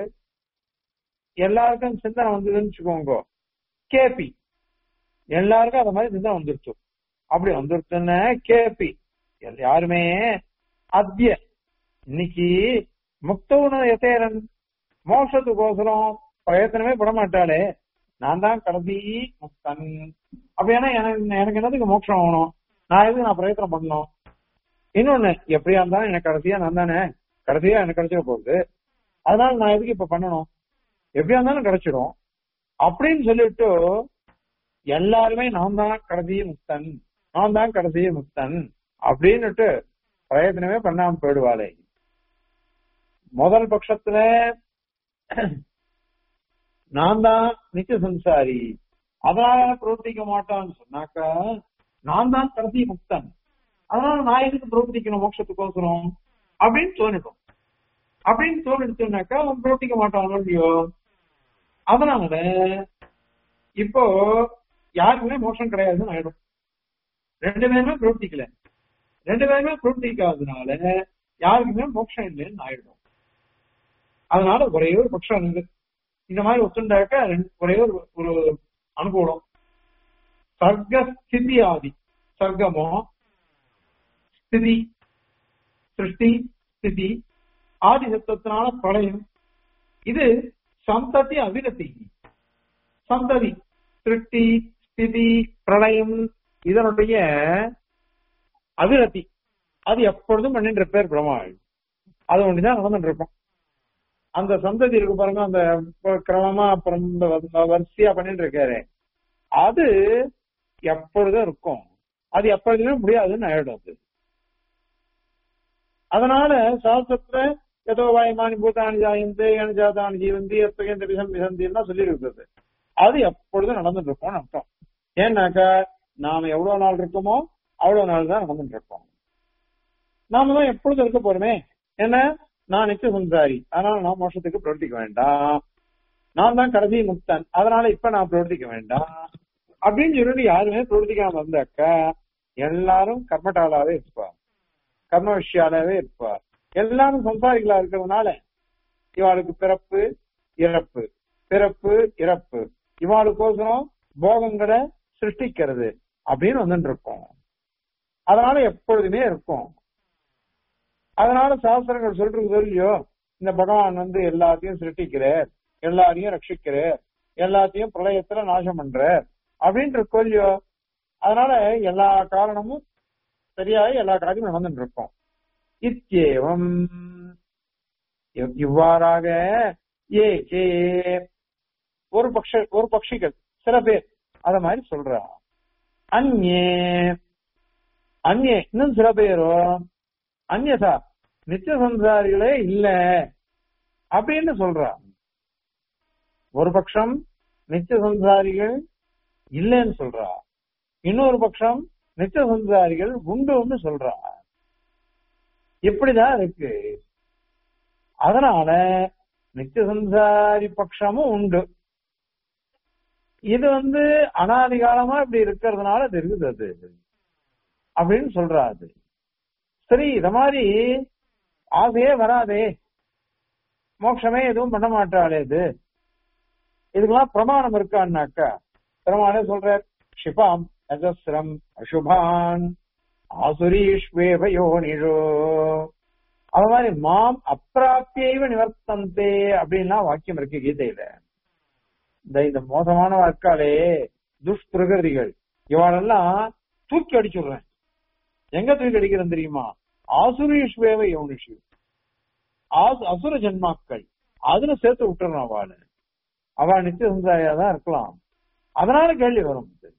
எல்லாருக்கும் சிந்தனை வந்ததுன்னு வச்சுக்கோங்க கேபி எல்லாருக்கும் அந்த மாதிரி சிந்தனை வந்துருச்சு அப்படி வந்துருச்சுன்னு கேபி யாருமே அத்திய இன்னைக்கு முக்தவுன எதேரன் மோட்சத்துக்கோசரம் பிரயத்தனமே பட மாட்டாளே நான் தான் கடைசி முக்தன் அப்படின்னா எனக்கு எனக்கு என்னதுக்கு மோட்சம் ஆகணும் நான் எதுக்கு நான் பிரயத்தனம் பண்ணணும் இன்னொன்னு எப்படியா இருந்தாலும் எனக்கு கடைசியா நான் தானே கடைசியா எனக்கு கிடைச்சிட போகுது அதனால நான் எதுக்கு இப்ப பண்ணணும் எப்படியா இருந்தாலும் கிடைச்சிடும் அப்படின்னு சொல்லிட்டு எல்லாருமே நான் தான் கடைசி முக்தன் நான் தான் கடைசி முக்தன் அப்படின்னுட்டு பிரயத்தனமே பண்ணாம போயிடுவாளே முதல் பட்சத்துல நான் தான் நித்திய சம்சாரி அதனால பிரவர்த்திக்க மாட்டான்னு சொன்னாக்கா நான் தான் கடைசி முக்தன் அதனால நான் எதுக்கு பிரவர்த்திக்கணும் மோட்சத்துக்கோசரம் அப்படின்னு தோணிடும் அப்படின்னு தோணிடுச்சுனாக்கா அவன் பிரவர்த்திக்க மாட்டான் இல்லையோ அதனால இப்போ யாருக்குமே மோட்சம் கிடையாதுன்னு ஆயிடும் ரெண்டு பேருமே பிரவர்த்திக்கல ரெண்டு பேருமே பிரவர்த்திக்காததுனால யாருக்குமே மோட்சம் இல்லைன்னு ஆயிடும் அதனால ஒரே ஒரு பட்சம் இருந்து இந்த மாதிரி ஒத்துண்டாக்க ரெண்டு- ஒரே ஒரு ஒரு அனுகூலம் சர்க்க ஸ்திதி ஆதி சர்க்கமோ ஸ்திதி சிருஷ்டி ஸ்திதி ஆதி சத்தத்தினால பிரளயம் இது சந்ததி அவிரதி சந்ததி சிருஷ்டி ஸ்திதி பிரளயம் இதனுடைய அவிரதி அது எப்பொழுதும் பண்ணிட்டு பேர் பிரம்மாள் அது ஒண்ணுதான் நடந்துட்டு இருக்கும் அந்த சந்ததி இருக்கு பாருங்க அந்த கிரமமா அப்புறம் இந்த வ- வரிசையா பண்ணிட்டு இருக்காரு அது எப்பொழுதும் இருக்கும் அது எப்பொழுதுமே முடியாதுன்னு ஆயிடும் அது அதனால சாஸ்திரத்துல ஏதோ வாயமானி பூதானி ஜாயந்தே அனுஜாதானி ஜீவந்தி எத்தகைய விசம் விசந்தின்னா சொல்லி இருக்குது அது எப்பொழுதும் நடந்துட்டு இருக்கும்னு அர்த்தம் ஏன்னாக்கா நாம எவ்வளவு நாள் இருக்கோமோ அவ்வளவு நாள் தான் நடந்துட்டு இருக்கோம் நாம தான் எப்பொழுதும் இருக்க போறோமே என்ன நான் நித்திய சம்சாரி அதனால நான் மோஷத்துக்கு பிரவர்த்திக்க வேண்டாம் நான் தான் கடைசி முக்தன் அதனால இப்ப நான் பிரவர்த்திக்க வேண்டாம் அப்படின்னு சொல்லிட்டு யாருமே பிரவர்த்திக்காம வந்தாக்கா எல்லாரும் கர்மட்டாளாவே இருப்பா கர்ம விஷயாலாவே இருப்பா எல்லாரும் சம்சாரிகளா இருக்கிறதுனால இவாளுக்கு பிறப்பு இறப்பு பிறப்பு இறப்பு இவாளுக்கோசரம் போகங்களை சிருஷ்டிக்கிறது அப்படின்னு வந்துட்டு இருக்கோம் அதனால எப்பொழுதுமே இருக்கும் அதனால சாஸ்திரங்கள் சொல்றது இல்லையோ இந்த பகவான் வந்து எல்லாத்தையும் சிருஷ்டிக்கிறார் எல்லாரையும் ரட்சிக்கிறார் எல்லாத்தையும் பிரளயத்துல நாசம் பண்றார் அப்படின்னு இருக்கோ இல்லையோ அதனால எல்லா காரணமும் சரியாக எல்லா காரியமும் நடந்துட்டு இருக்கும் இத்தியேவம் இவ்- இவ்வாறாக ஏ கே ஒரு பக்ஷ ஒரு பட்சிகள் சில பேர் அத மாதிரி சொல்றா அந்நே அந்நே இன்னும் சில பேரோ அந்நதா நித்திய சம்சாரிகளே இல்ல அப்படின்னு சொல்றா ஒரு பட்சம் நித்திய சம்சாரிகள் இல்லைன்னு சொல்றா இன்னொரு பட்சம் நித்திய சம்சாரிகள் உண்டுன்னு சொல்றா இப்படிதான் இருக்கு அதனால நித்திய சம்சாரி பட்சமும் உண்டு இது வந்து அனாதி காலமா இப்படி இருக்கிறதுனால அது இருக்குது அது அப்படின்னு சொல்றா அது சரி இத மாதிரி ஆசையே வராதே மோட்சமே எதுவும் பண்ண மாட்டாளே இது இதுக்கெல்லாம் பிரமாணம் இருக்கான்னாக்கா பிரமாணம் சொல்ற க்ஷிபாம் அஜஸ்ரம் அசுபான் ஆசுரீஷ்வேவ யோனிஷோ அது மாதிரி மாம் அப்பிராப்தியைவ நிவர்த்தந்தே அப்படின்லாம் வாக்கியம் இருக்கு கீதையில இந்த இந்த மோசமான வாக்காளே துஷ்பிரகிருதிகள் இவாளெல்லாம் தூக்கி அடிச்சுடுறேன் எங்க தூக்கி அடிக்கிறேன் தெரியுமா ஆசுரீஷ்வேவ யோனிஷு ஆசு- அசுர ஜன்மாக்கள் அதுல சேர்த்து விட்டுறணும் அவளை அவள் நித்திய சந்தாரியா தான் இருக்கலாம் அதனால கேள்வி வரும் இது.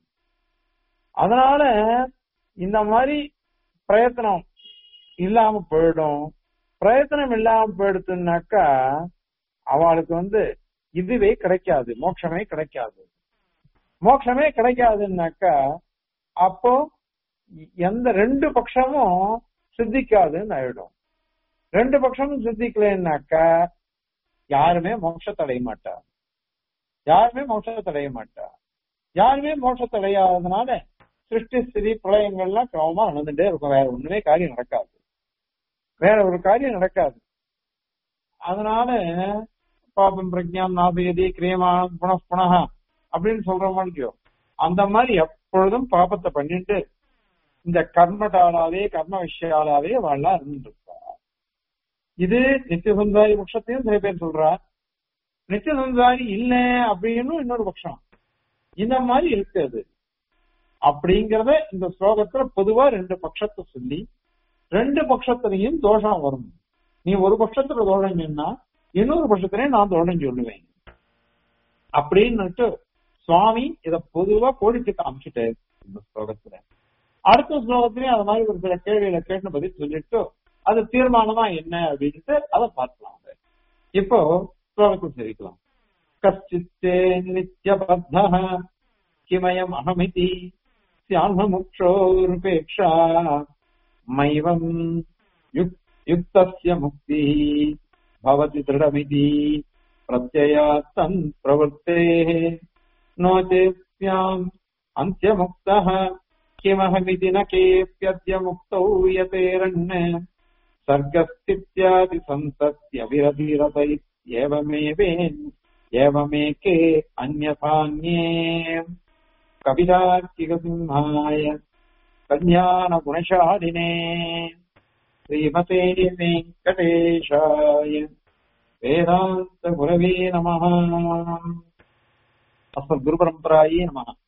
அதனால இந்த மாதிரி பிரயத்தனம் இல்லாம போயிடும் பிரயத்தனம் இல்லாம போயிடுச்சுன்னாக்கா அவளுக்கு வந்து இதுவே கிடைக்காது மோட்சமே கிடைக்காது மோட்சமே கிடைக்காதுன்னாக்கா அப்போ எந்த ரெண்டு பட்சமும் சித்திக்காதுன்னு ஆயிடும் ரெண்டு பட்சமும் சித்திக்கலைன்னாக்கா யாருமே மோட்சத்தை அடைய மாட்டா யாருமே மோட்சத்தை அடைய மாட்டா யாருமே மோட்சத்தை அடையாததுனால சிருஷ்டி ஸ்திதி பிரளயங்கள்லாம் கிரமமா நடந்துட்டே இருக்கும் வேற ஒண்ணுமே காரியம் நடக்காது வேற ஒரு காரியம் நடக்காது அதனால பாபம் பிரஜாம் நாபயதி கிரியமானம் புன புனக அப்படின்னு சொல்ற மாதிரி அந்த மாதிரி எப்பொழுதும் பாபத்தை பண்ணிட்டு இந்த கர்மடாலாவே கர்ம விஷயாலாவே வாழலாம் இருந்துருப்பா இது நித்திய சந்தாரி பட்சத்தையும் சில பேர் சொல்றா நித்திய சந்தாரி இல்ல அப்படின்னு இன்னொரு பட்சம் இந்த மாதிரி இருக்கு அது அப்படிங்கறத இந்த ஸ்லோகத்துல பொதுவா ரெண்டு பட்சத்தை சொல்லி ரெண்டு பட்சத்திலையும் தோஷம் வரும் நீ ஒரு பட்சத்துல தோஷம் சொன்னா இன்னொரு பட்சத்திலையும் நான் தோஷம் சொல்லுவேன் அப்படின்னுட்டு சுவாமி இத பொதுவா கோடிட்டு காமிச்சிட்டு இந்த ஸ்லோகத்துல அடுத்த ஸ்லோகத்திலையும் அது மாதிரி ஒரு சில கேள்விகளை கேட்டு பதில் சொல்லிட்டு அது தீர்மானமா என்ன அப்படின்ட்டு அதை பார்க்கலாம் இப்போ ஸ்லோகத்தில் தெரிவிக்கலாம் கச்சித்தே நித்யபத்த கிமயம் அகமிதி சியான்முக்ஷோருபேக்ஷா மைவம் யுக் யுக்தஸ்ய முக்தி भवति दृढमिति प्रत्ययात् तन् प्रवृत्तेः नो चेत्स्याम् अन्त्यमुक्तः किमहमिति न केऽप्यद्य मुक्तौ यतेरण्य सर्गस्थित्यादि सन्तत्यविरधिरत इत्येवमेवेन् एवमेके अन्यथान्ये कवितार्किकसिंहाय कल्याणगुणशालिने श्रीमते वेङ्कटेशाय वेदान्तगुरवे नमः अस्मद्गुरुपरम्परायै नमः